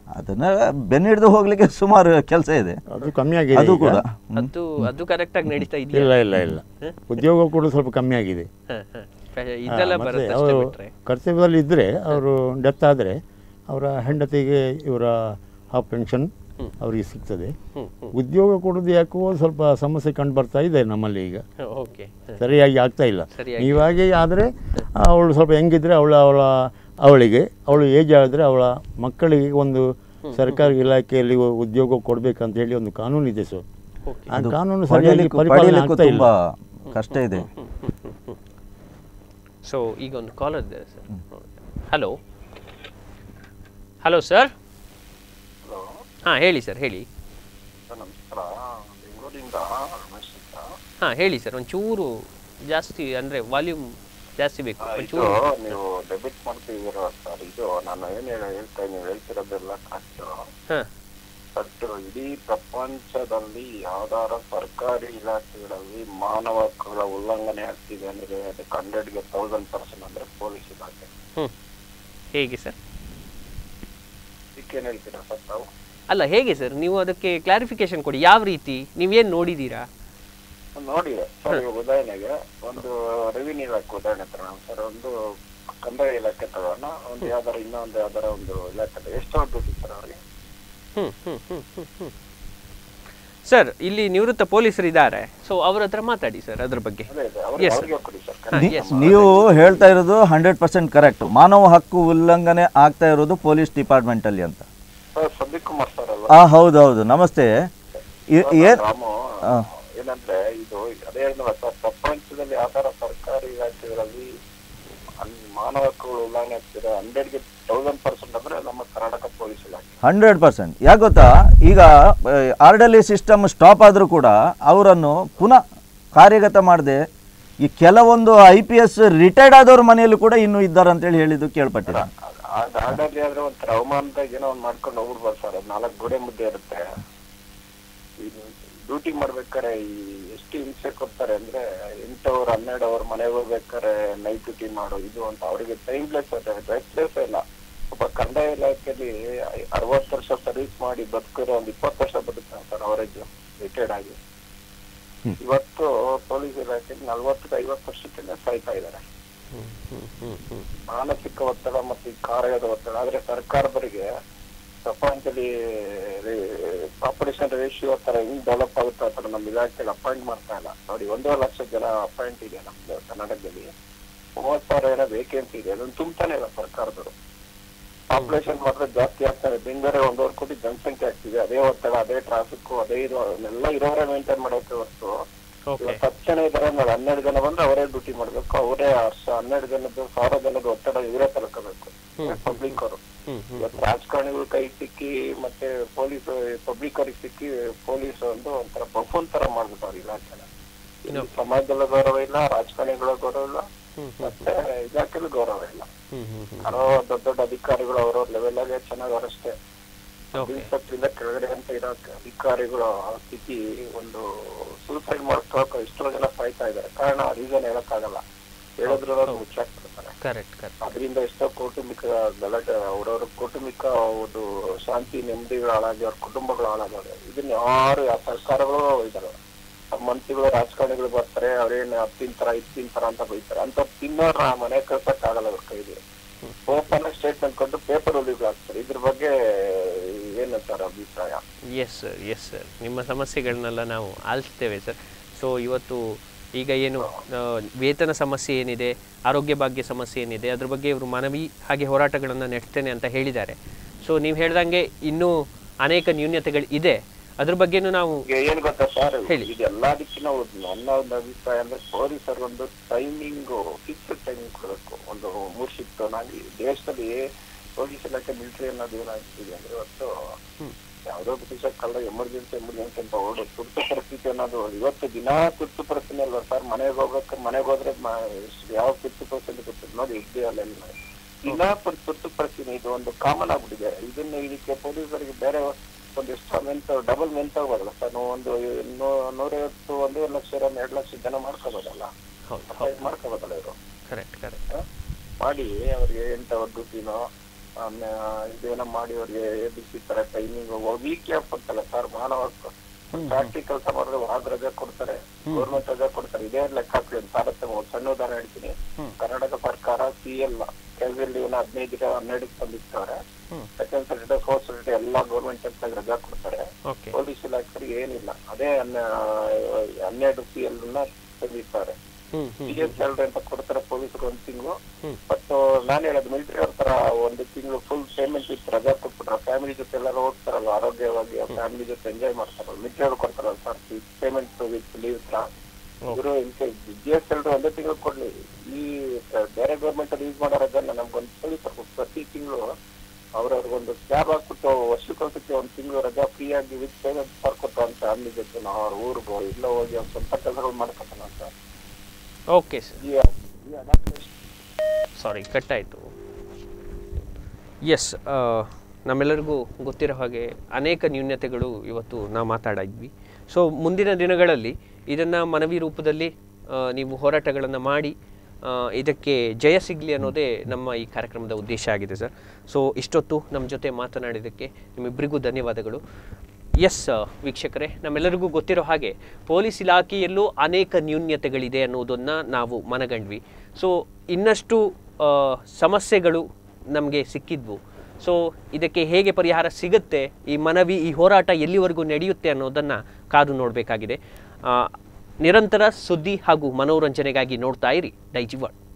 ಅದನ್ನ ಬೆನ್ನು ಹಿಡಿದು ಹೋಗ್ಲಿಕ್ಕೆ ಸುಮಾರು ಕೆಲಸ ಇದೆ ಅದು ಕಮ್ಮಿ ಆಗಿದೆ ಅದು ಈಗ. ಕೂಡ ಅದು ಅದು ಕರೆಕ್ಟ್ ಆಗಿ ನಡೀತಾ ಇಲ್ಲ ಇದೆಯಾ ಇಲ್ಲ ಇಲ್ಲ ಉದ್ಯೋಗ ಕೂಡ ಸ್ವಲ್ಪ ಕಮ್ಮಿ ಆಗಿದೆ ಹ, ಹ. ಇದೆಲ್ಲ ಆ, ಮತ್ತೆ ಬರುತ್ತೆ ಅಷ್ಟೇ ಅವರು ಬಿಟ್ರೆ ಕರ್ತವ್ಯದಲ್ಲಿ ಇದ್ದರೆ ಅವರು ಡೆತ್ ಆದರೆ ಅವರ ಹೆಂಡತಿಗೆ ಇವರ ಹಾಫ್ ಪೆನ್ಷನ್ ಅವರಿಗೆ ಸಿಗ್ತದೆ ಹ್ಮ್ ಹ್ಮ್ ಉದ್ಯೋಗ ಕೊಡೋದು ಯಾಕೋ ಸ್ವಲ್ಪ ಸಮಸ್ಯೆ ಕಂಡು ಬರ್ತಾ ಇದೆ ನಮ್ಮಲ್ಲಿ ಈಗ ಓಕೆ ಸರಿಯಾಗಿ ಆಗ್ತಾ ಇಲ್ಲ ಸರಿಯಾಗಿ. ನೀವಾಗೆ ಆದರೆ ಅವಳು ಸ್ವಲ್ಪ ಹೆಂಗಿದ್ರೆ ಅವಳ ಅವಳ ಅವಳಿಗೆ ಅವಳು ಏಜ್ ಆದರೆ ಅವಳ ಮಕ್ಕಳಿಗೆ ಒಂದು ಸರ್ಕಾರಿ ಇಲಾಖೆಯಲ್ಲಿ ಉ- ಉದ್ಯೋಗ ಕೊಡಬೇಕಂತ ಹೇಳಿ ಒಂದು ಕಾನೂನು ಇದೆ ಸೊ ಓಕೆ ಆ ಕಾನೂನು ಸರಿಯಾಗಿ ಪಡೆಯಲಿಕ್ಕೂ ಪರಿಪಾಲನೆ ಪಡೆಯಲಿಕ್ಕೂ ಆಗ್ತಾ ಇಲ್ಲ ತುಂಬಾ ಕಷ್ಟ ಇದೆ ಸೊ ಈಗ ಒಂದು ಕಾಲರ್ ಇದೆ ಸರ್ ಹಲೋ ಹಲೋ ಸರ್ ಹಾಂ ಹೇಳಿ ಸರ್ ಹೇಳಿ ನಮಸ್ಕಾರ ಬೆಂಗಳೂರಿಂದ ರಮೇಶ್ ಅಂತ ಹಾಂ ಹೇಳಿ ಸರ್ ಒಂಚೂರು ಜಾಸ್ತಿ ಅಂದರೆ ವಾಲ್ಯೂಮ್ ಜಾಸ್ತಿ ಬೇಕು ಆ, ಇದು ಒಂಚೂರು ನೀವು ಡೆಬಿಟ್ ಮಾಡ್ತಿದ್ದೀರ ಸರ್ ಇದು ನಾನು ಏನ್ ಹೇಳ- ಹೇಳ್ತಾ ನೀವು ಹೇಳ್ತಿರೋದೆಲ್ಲ ಕರೆಕ್ಟ್ ಹಾಂ ಬಟ್ ಇಡೀ ಪ್ರಪಂಚದಲ್ಲಿ ಯಾವ್ದಾರ ಸರ್ಕಾರಿ ಇಲಾಖೆಗಳಲ್ಲಿ ಮಾನವ ಹಕ್ಕುಗಳ ಉಲ್ಲಂಘನೆ ಆಗ್ತಿದೆ ಅಂದ್ರೆ ಅದಕ್ಕೆ ಹಂಡ್ರೆಡ್ಗೆ ತೌಸಂಡ್ ಪರ್ಸೆಂಟ್ ಅಂದ್ರೆ ಪೊಲೀಸ್ ಇಲಾಖೆ ಹ್ಞೂ ಹೇಗೆ ಸರ್ ಇದಕ್ಕೇನ್ ಹೇಳ್ತೀರಾ ಸರ್ ತಾವು ಅಲ್ಲ ಹೇಗೆ ಸರ್ ನೀವು ಅದಕ್ಕೆ ಕ್ಲಾರಿಫಿಕೇಶನ್ ಕೊಡಿ ಯಾವ ರೀತಿ ನೀವೇನು ನೋಡಿದ್ದೀರಾ ನೋಡಿ ಸರ್ ಇವಾಗ ಉದಾಹರಣೆಗೆ ಒಂದು ರೆವಿನ್ಯೂ ಇಲಾಖೆ ಉದಾಹರಣೆ ತಗೋಣ ಸರ್ ಒಂದು ಕಂದಾಯ ಇಲಾಖೆ ತಗೋಣ ಒಂದು ಯಾವ್ದಾರ ಇನ್ನೊಂದು ಯಾವ್ದಾರ ಒಂದು ಇಲಾಖೆ ಎಷ್ಟು ದುಡ್ಡು ಸರ್ ಅವ್ರಿಗೆ ಹ್ಞೂ ಹ್ಞೂ ಹ್ಞೂ ಹ್ಞೂ ಹ್ಞೂ ಸರ್ ಇಲ್ಲಿ ನಿವೃತ್ತ ಪೊಲೀಸರು ಇದ್ದಾರೆ ಸೊ ಅವ್ರ ಹತ್ರ ಮಾತಾಡಿ ಸರ್ ಅದ್ರ ಬಗ್ಗೆ ಅದೇ ಇದೆ ಅವ್ರಿಗೆ Yes, sir. ಅವ್ರಿಗೆ ಕೊಡಿ ಸರ್ ಹಾಂ ನೀ- ಎಸ್ ನೀವು ಹೇಳ್ತಾ ಇರೋದು ಹಂಡ್ರೆಡ್ ಪರ್ಸೆಂಟ್ ಕರೆಕ್ಟ್ ಮಾನವ ಹಕ್ಕು ಉಲ್ಲಂಘನೆ ಆಗ್ತಾ ಇರೋದು ಪೊಲೀಸ್ ಡಿಪಾರ್ಟ್ಮೆಂಟ್ ಅಲ್ಲಿ ಅಂತ ಸರ್ ಸಂದೀಪ್ ಕುಮಾರ್ ಸರ್ ಅಲ್ವಾ ಆ ಹೌದು ಹೌದು ನಮಸ್ತೆ ಇ- ಏನ್ ರಾಮು ಆ. ಏನಂದ್ರೆ ಇದು ಅದೇ ಹೇಳಿದ್ನಲ್ಲ ಸರ್ ಪ್ರಪಂಚದಲ್ಲಿ ಯಾವ ತರ ಸರ್ಕಾರಿ ಇಲಾಖೆಗಳಲ್ಲಿ ಅಲ್ಲಿ ಮಾನವ ಹಕ್ಕುಗಳು ಉಲ್ಲಂಘನೆ ಆಗ್ತಿದೆ ಹಂಡ್ರೆಡ್ಗೆ ತೌಸಂಡ್ ಪರ್ಸೆಂಟ್ ಅಂದ್ರೆ ನಮ್ಮ ಕರ್ನಾಟಕ ಪೊಲೀಸ್ ಇಲಾಖೆ ಹಂಡ್ರೆಡ್ ಪರ್ಸೆಂಟ್ ಯಾಕೆ ಗೊತ್ತಾ ಈಗ ಆರ್ಡರ್ಲಿ ಸಿಸ್ಟಮ್ ಸ್ಟಾಪ್ ಆದರೂ ಕೂಡ ಅವರನ್ನು ಪುನಃ ಕಾರ್ಯಗತ ಮಾಡದೆ ಈ ಕೆಲವೊಂದು ಐ ಪಿ ಎಸ್ ರಿಟೈರ್ಡ್ ಆದವ್ರ ಮನೆಯಲ್ಲೂ ಕೂಡ ಇನ್ನೂ ಇದ್ದಾರೆ ಅಂತೇಳಿ ಹೇಳಿದ್ದು ಕೇಳ್ಪಟ್ಟಿದೆ ಆರ್ಡರ್ಲಿ ಆದ್ರೆ ಒಂಥರ ಅವಮಾನದಾಗ ಏನೋ ಒಂದ್ ಮಾಡ್ಕೊಂಡು ಹೋಗ್ಬಿಡ್ಬೋದು ಸರ್ ಅದು ನಾಲ್ಕು ಗೋಡೆ ಮುದ್ದೆ ಇರುತ್ತೆ ಡ್ಯೂಟಿ ಮಾಡ್ಬೇಕಾರೆ ಈ ಎಷ್ಟು ಹಿಂಸೆ ಕೊಡ್ತಾರೆ ಅಂದ್ರೆ ಎಂಟು ಅವರ್ ಹನ್ನೆರಡು ಅವರ್ ಮನೆಗೆ ಹೋಗ್ಬೇಕಾರೆ ನೈಟ್ ಡ್ಯೂಟಿ ಮಾಡೋ ಇದು ಅಂತ ಅವರಿಗೆ ಟೈಮ್ ಪ್ಲೇಸ್ ಪ್ಲೇಸ್ ಇಲ್ಲ ಒಬ್ಬ ಕಂದಾಯ ಇಲಾಖೆಯಲ್ಲಿ ಅರವತ್ತು ವರ್ಷ ಸರ್ವಿಸ್ ಮಾಡಿ ಬದುಕಿರೋ ಒಂದು ಇಪ್ಪತ್ತು ವರ್ಷ ಬದುಕ್ತಾನೆ ಸರ್ ಅವರೇಜ್ ರಿಟೈರ್ಡ್ ಆಗಿ ಇವತ್ತು ಪೊಲೀಸ್ ಇಲಾಖೆಯಲ್ಲಿ ನಲ್ವತ್ತಕ್ಕೆ ಐವತ್ತು ವರ್ಷಕ್ಕೆಲ್ಲ ಸಾಯ್ತಾ ಇದ್ದಾರೆ ಮಾನಸಿಕ ಒತ್ತಡ ಮತ್ತು ಈ ಕಾರ್ಯದ ಒತ್ತಡ ಆದ್ರೆ ಸರ್ಕಾರದವರಿಗೆ ಪ್ರಪಂಚದಲ್ಲಿ ಪಾಪ್ಯುಲೇಷನ್ ರೇಷಿಯೋ ತರ ಹೆಂಗ್ ಡೆವಲಪ್ ಆಗುತ್ತೆ ಆ ತರ ನಮ್ಮ ಇಲಾಖೆಯಲ್ಲಿ ಅಪಾಯಿಂಟ್ ಮಾಡ್ತಾ ಇಲ್ಲ ನೋಡಿ ಒಂದೂವರೆ ಲಕ್ಷ ಜನ ಅಪಾಯಿಂಟ್ ಇದೆ ನಮ್ಮ ಕರ್ನಾಟಕದಲ್ಲಿ ಮೂವತ್ ಸಾವಿರ ಏನೋ ವೇಕೆನ್ಸಿ ಇದೆ ಅದನ್ನ ತುಂಬ್ತಾನೆ ಇಲ್ಲ ಸರ್ಕಾರದವರು ಪಾಪ್ಯುಲೇಷನ್ ಮಾತ್ರ ಜಾಸ್ತಿ ಆಗ್ತಾರೆ ಬೆಂಗಳೂರೇ ಒಂದೂವರೆ ಕೋಟಿ ಜನಸಂಖ್ಯೆ ಆಗ್ತಿದೆ ಅದೇ ಒತ್ತಡ ಅದೇ ಟ್ರಾಫಿಕ್ ಅದೇ ಇದು ಎಲ್ಲ ಇರೋರೇ ಮೇಂಟೈನ್ ಮಾಡೋಕೆ ಹೊರತು ಓಕೆ ಇವತ್ತು ಹತ್ತು ಜನ ಇದಾರೆ ಅಂದ್ರೆ ಹನ್ನೆರಡು ಜನ ಬಂದ್ರೆ ಅವರೇ ಡ್ಯೂಟಿ ಮಾಡ್ಬೇಕು ಅವರೇ ವರ್ಷ ಹನ್ನೆರಡು ಜನದ್ದು ಸಾವಿರ ಜನದ ಒತ್ತಡ ಇವರೇ ತಲುಕಬೇಕು ಪಬ್ಲಿಕ್ ಅವರು ಹ್ಮ್ ಇವತ್ತು ರಾಜಕಾರಣಿಗಳ ಕೈ ಸಿಕ್ಕಿ ಮತ್ತೆ ಪೊಲೀಸ್ ಪಬ್ಲಿಕ್ ಅವ್ರಿಗೆ ಸಿಕ್ಕಿ ಪೊಲೀಸ್ ಒಂದು ಒಂಥರ ಬಫೂನ್ ತರ ಮಾಡ್ಬಿಟ್ಟವ್ರು ಇಲಾಖೆನ ಇಲ್ಲಿ ಸಮಾಜದಲ್ಲ ಗೌರವ ಇಲ್ಲ ರಾಜಕಾರಣಿಗಳ ಗೌರವ ಇಲ್ಲ ಮತ್ತೆ ಇಲಾಖೆಲ್ಲೂ ಗೌರವ ಇಲ್ಲ ಹ್ಮ್ ಹ್ಮ್ ಹ್ಮ್ ಯಾರೋ ದೊಡ್ಡ ದೊಡ್ಡ ಅಧಿಕಾರಿಗಳು ಅವ್ರವ್ರ ಲೆವೆಲ್ ಆಗಿ ಚೆನ್ನಾಗಿ ಅವರಷ್ಟೇ ಓಕೆ ಇನ್ಸ್ಪೆಕ್ಟರ್ ಕೆಳಗಡೆ ಅಂತ ಇರೋ ಅಧಿಕಾರಿಗಳು ಆ ಸ್ಥಿತಿ ಒಂದು ಸೂಸೈಡ್ ಮಾಡ್ಕೊಳಕ ಎಷ್ಟೋ ಜನ ಸಾಯ್ತಾ ಇದ್ದಾರೆ ಕಾರಣ ರೀಸನ್ ಹೇಳಕ್ಕಾಗಲ್ಲ ಹೇಳಿದ್ರು ಮುಚ್ಚಾಕ್ಬಿಡ್ತಾರೆ ಕರೆಕ್ಟ್ ಕರೆಕ್ಟ್ ಅದರಿಂದ ಎಷ್ಟೋ ಕೌಟುಂಬಿಕ ಗಲಾಟೆ ಅವ್ರವ್ರ ಕೌಟುಂಬಿಕ ಒಂದು ಶಾಂತಿ ನೆಮ್ಮದಿಗಳು ಹಾಳಾಗಿ ಅವ್ರ ಕುಟುಂಬಗಳು ಹಾಳಾಗವೆ ಇದನ್ನ ಯಾರು ಯಾವ ಸರ್ಕಾರಗಳು ಇದಾರೆ ಮಂತ್ರಿಗಳು ರಾಜಕಾರಣಿಗಳು ಬರ್ತಾರೆ ಅವ್ರೇನ್ ಅದ್ ತಿಂತಾರ ಇದ್ ತಿಂತಾರ ಅಂತ ಬೈತಾರೆ ಅಂತ ತಿನ್ನೋರ್ ಮನೆ ಕಳ್ಸಕ್ ಆಗಲ್ಲ ಅವ್ರ ಕೈಲಿ ಓಪನ್ ಸ್ಟೇಟ್ಮೆಂಟ್ ಕೊಟ್ಟು ಪೇಪರ್ ಒಲಿಗಳು ಹಾಕ್ತಾರೆ ಇದ್ರ ಬಗ್ಗೆ ಏನು ಸರ್ ಅಭಿಪ್ರಾಯ ಎಸ್ ಸರ್ ಎಸ್ ಸರ್ ನಿಮ್ಮ ಸಮಸ್ಯೆಗಳನ್ನೆಲ್ಲ ನಾವು ಆಲಿಸ್ತೇವೆ ಸರ್ ಸೊ ಇವತ್ತು ಈಗ ಏನು ಆ, ವೇತನ ಸಮಸ್ಯೆ ಏನಿದೆ ಆರೋಗ್ಯ ಭಾಗ್ಯ ಸಮಸ್ಯೆ ಏನಿದೆ ಅದ್ರ ಬಗ್ಗೆ ಇವರು ಮನವಿ ಹಾಗೆ ಹೋರಾಟಗಳನ್ನು ನಡೆಸ್ತೇನೆ ಅಂತ ಹೇಳಿದ್ದಾರೆ ಸೊ ನೀವು ಹೇಳ್ದಂಗೆ ಇನ್ನೂ ಅನೇಕ ನ್ಯೂನ್ಯತೆಗಳು ಇದೆ ಅದ್ರ ಬಗ್ಗೆನೂ ನಾವು ಈಗ ಏನ್ ಗೊತ್ತಾ ಸರ್ ಹೇಳಿ. ಇದು ಎಲ್ಲದಕ್ಕಿಂತ ಒಂದು ನನ್ನ ಒಂದು ಅಭಿಪ್ರಾಯ ಅಂದ್ರೆ ಪೊಲೀಸರು ಒಂದು ಟೈಮಿಂಗ್ ಫಿಕ್ಸ್ಡ್ ಟೈಮಿಂಗ್ ಕೊಡಬೇಕು ಒಂದು ಮೂರ್ ಶಿಫ್ಟ್ ನಾಗಿ ದೇಶದಲ್ಲಿ ಪೊಲೀಸ್ ಇಲಾಖೆ ಮಿಲಿಟರಿ ಅನ್ನೋದು ಏನಾಗ್ತಿದೆ ಅಂದ್ರೆ ಇವತ್ತು ಯಾವ್ದೋ ಬ್ರಿಟಿಷ್ ಕಾಲ ಎಮರ್ಜೆನ್ಸಿ ಎಮರ್ಜೆನ್ಸಿ ಅಂತ ಓಡೋ ತುರ್ತು ಪರಿಸ್ಥಿತಿ ಅನ್ನೋದು ಇವತ್ತು ದಿನಾ ತುರ್ತು ಪರಿಸ್ಥಿತಿ ಅಲ್ವಾ ಸರ್ ಮನೆಗೆ ಹೋಗ್ಬೇಕು ಮನೆಗೆ ಹೋದ್ರೆ ಮ- ಎಷ್ಟು- ಯಾವ ತುರ್ತು ಪರಿಸ್ಥಿತಿ ಗೊತ್ತಿಲ್ಲ ನೋಡಿ ಇದ್ದೇ ಅಲ್ಲ ಎಲ್ಲ. ದಿನಾ ಪರ್- ತುರ್ತು ಪರಿಸ್ಥಿತಿ ಇದು ಒಂದು ಕಾಮನ್ ಆಗ್ಬಿಟ್ಟಿದೆ ಇದನ್ನ ಇದಕ್ಕೆ ಪೊಲೀಸರಿಗೆ ಬೇರೆ ಒಂದಿಷ್ಟು ಮೆಂತ್ ಡಬಲ್ ಮೆಂತ್ ತಗೋಬೋದಲ್ಲ ಸರ್ ನೀವು ಒಂದು ನೂ- ನೂರೈವತ್ತು ಒಂದೂವರೆ ಲಕ್ಷ ಇರೋ ಎರಡು ಲಕ್ಷ ಜನ ಮಾಡ್ಕೋಬೋದಲ್ಲ ಹೌದು ಅಪಾಯಿಂಟ್ ಮಾಡ್ಕೋಬೋದಲ್ಲ ಇವರು ಕರೆಕ್ಟ್ ಕರೆಕ್ಟ್ ಮಾಡಿ ಅವ್ರಿಗೆ ಎಂಟು ಅವರ್ ಡ್ಯೂಟಿನೋ ಆಮೇಲೆ ಇದೇನೋ ಮಾಡಿ ಅವ್ರಿಗೆ ಎ ಬಿ ಸಿ ತರ ಟೈಮಿಂಗ್ ವೀಕ್ಲಿ ಆಫ್ ಕೊಡ್ತಲ್ಲ ಸರ್ ಮಾನವ ಫ್ಯಾಕ್ಟ್ರಿ ಕೆಲಸ ಮಾಡಿದ್ರೆ ವಾದ ರಜೆ ಕೊಡ್ತಾರೆ ಗೌರ್ಮೆಂಟ್ ರಜೆ ಕೊಡ್ತಾರೆ ಇದೇ ಲೆಕ್ಕ ಹಾಕ್ಲಿ ಒಂದು ತಾರತಮ್ಯ ಒಂದು ಸಣ್ಣ ಉದಾಹರಣೆ ಹೇಳ್ತೀನಿ ಕರ್ನಾಟಕ ಸರ್ಕಾರ ಸಿ ಎಲ್ ಕೆಳದಲ್ಲಿ ಏನೋ ಹದಿನೈದು ದಿನ ಹನ್ನೆರಡಕ್ಕೆ ತಂದಿರ್ತಾರೆ ಸೆಕೆಂಡ್ ಸಾಟರ್ಡೆ ಫೋರ್ತ್ ಸಾಟರ್ಡೆ ಎಲ್ಲಾ ಗೌರ್ಮೆಂಟ್ ಕೆಲಸ ರಜಾ ಕೊಡ್ತಾರೆ ಓಕೆ ಪೊಲೀಸ್ ಇಲಾಖೆಗೆ ಏನಿಲ್ಲ ಅದೇ ಹನ್ನೆ- ಹನ್ನೆರಡು ಸಿ ಎಲ್ ನ ತೆಗಿತಾರೆ ಹ್ಮ್ ಹ್ಮ್ ಪಿ ಎಸ್ ಸ್ಯಾಲ್ರಿ ಅಂತ ಕೊಡ್ತಾರೆ ಪೊಲೀಸರು ಒಂದ್ ತಿಂಗಳು ಬಟ್ ನಾನ್ ಹೇಳೋದು ಮಿಲಿಟರಿ ಅವ್ರ ತರ ಒಂದು ತಿಂಗಳು ಫುಲ್ ಪೇಮೆಂಟ್ ಇತ್ತು ರಜಾ ಕೊಟ್ಬಿಟ್ರೆ ಫ್ಯಾಮಿಲಿ ಜೊತೆ ಎಲ್ಲರೂ ಹೋಗ್ತಾರಲ್ಲ ಆರೋಗ್ಯವಾಗಿ ಫ್ಯಾಮಿಲಿ ಜೊತೆ ಎಂಜಾಯ್ ಮಾಡ್ತಾರಲ್ಲ ಮಿಲಿಟರಿ ಅವ್ರು ಕೊಡ್ತಾರಲ್ಲ ಸರ್ ಪೇಮೆಂಟ್ ವಿತ್ ಲೀವ್ ತರ ಇವರು ಜಿ ಎಸ್ ಸ್ಯಾಲ್ರಿ ಒಂದೇ ತಿಂಗಳು ಕೊಡ್ಲಿ ಈ ಬೇರೆ ಗೌರ್ಮೆಂಟ್ ಅಲ್ಲಿ ಯೂಸ್ ಮಾಡೋ ರಜಾನ ನಮ್ಗೊಂದು ಪೊಲೀಸರು ಪ್ರತಿ ತಿಂಗಳು ಅವ್ರವ್ರಿಗೊಂದು ಸ್ಲ್ಯಾಬ್ ಹಾಕ್ಬಿಟ್ಟು ವರ್ಷಕ್ಕೊಂದ್ಸತಿ ಒಂದು ತಿಂಗಳು ರಜಾ ಫ್ರೀ ಆಗಿ ವಿತ್ ಪೇಮೆಂಟ್ ಸರ್ ಕೊಟ್ಟು ಅಂತ ಫ್ಯಾಮಿಲಿ ಜೊತೆ ನಾವು ಅವ್ರ ಊರಿಗೋ ಇಲ್ಲ ಹೋಗಿ ಅವ್ರ ಸ್ವಂತ ಕೆಲಸಗಳು ಮಾಡ್ಕೊತಾನ ಅಂತ ಓಕೆ ಸರ್ ಈ ಈ adaptation ಸಾರಿ ಕಟ್ಟಾಯಿತು ಎಸ್ ನಮ್ಮೆಲ್ಲರಿಗೂ ಗೊತ್ತಿರೋ ಹಾಗೆ ಅನೇಕ ನ್ಯೂನ್ಯತೆಗಳು ಇವತ್ತು ನಾವು ಮಾತಾಡಿದ್ವಿ ಸೊ ಮುಂದಿನ ದಿನಗಳಲ್ಲಿ ಇದನ್ನು ಮನವಿ ರೂಪದಲ್ಲಿ ಆ, ನೀವು ಹೋರಾಟಗಳನ್ನು ಮಾಡಿ ಆ, ಇದಕ್ಕೆ ಜಯ ಸಿಗಲಿ ಅನ್ನೋದೇ ನಮ್ಮ ಈ ಕಾರ್ಯಕ್ರಮದ ಉದ್ದೇಶ ಆಗಿದೆ ಸರ್ ಸೊ ಇಷ್ಟೊತ್ತು ನಮ್ಮ ಜೊತೆ ಮಾತನಾಡಿದ್ದಕ್ಕೆ ನಿಮ್ಮಿಬ್ಬರಿಗೂ ಧನ್ಯವಾದಗಳು ಎಸ್ ವೀಕ್ಷಕರೇ ನಮ್ಮೆಲ್ಲರಿಗೂ ಗೊತ್ತಿರೋ ಹಾಗೆ ಪೊಲೀಸ್ ಇಲಾಖೆಯಲ್ಲೂ ಅನೇಕ ನ್ಯೂನ್ಯತೆಗಳಿದೆ ಅನ್ನೋದನ್ನು ನಾವು ಮನಗಂಡ್ವಿ ಸೊ ಇನ್ನಷ್ಟು ಆ, ಸಮಸ್ಯೆಗಳು ನಮಗೆ ಸಿಕ್ಕಿದ್ವು ಸೊ ಇದಕ್ಕೆ ಹೇಗೆ ಪರಿಹಾರ ಸಿಗುತ್ತೆ ಈ ಮನವಿ ಈ ಹೋರಾಟ ಎಲ್ಲಿವರೆಗೂ ನಡೆಯುತ್ತೆ ಅನ್ನೋದನ್ನು ಕಾದು ನೋಡಬೇಕಾಗಿದೆ ನಿರಂತರ ಸುದ್ದಿ ಹಾಗೂ ಮನೋರಂಜನೆಗಾಗಿ ನೋಡ್ತಾ ಇರಿ ಡೈಜಿವರ್ಡ್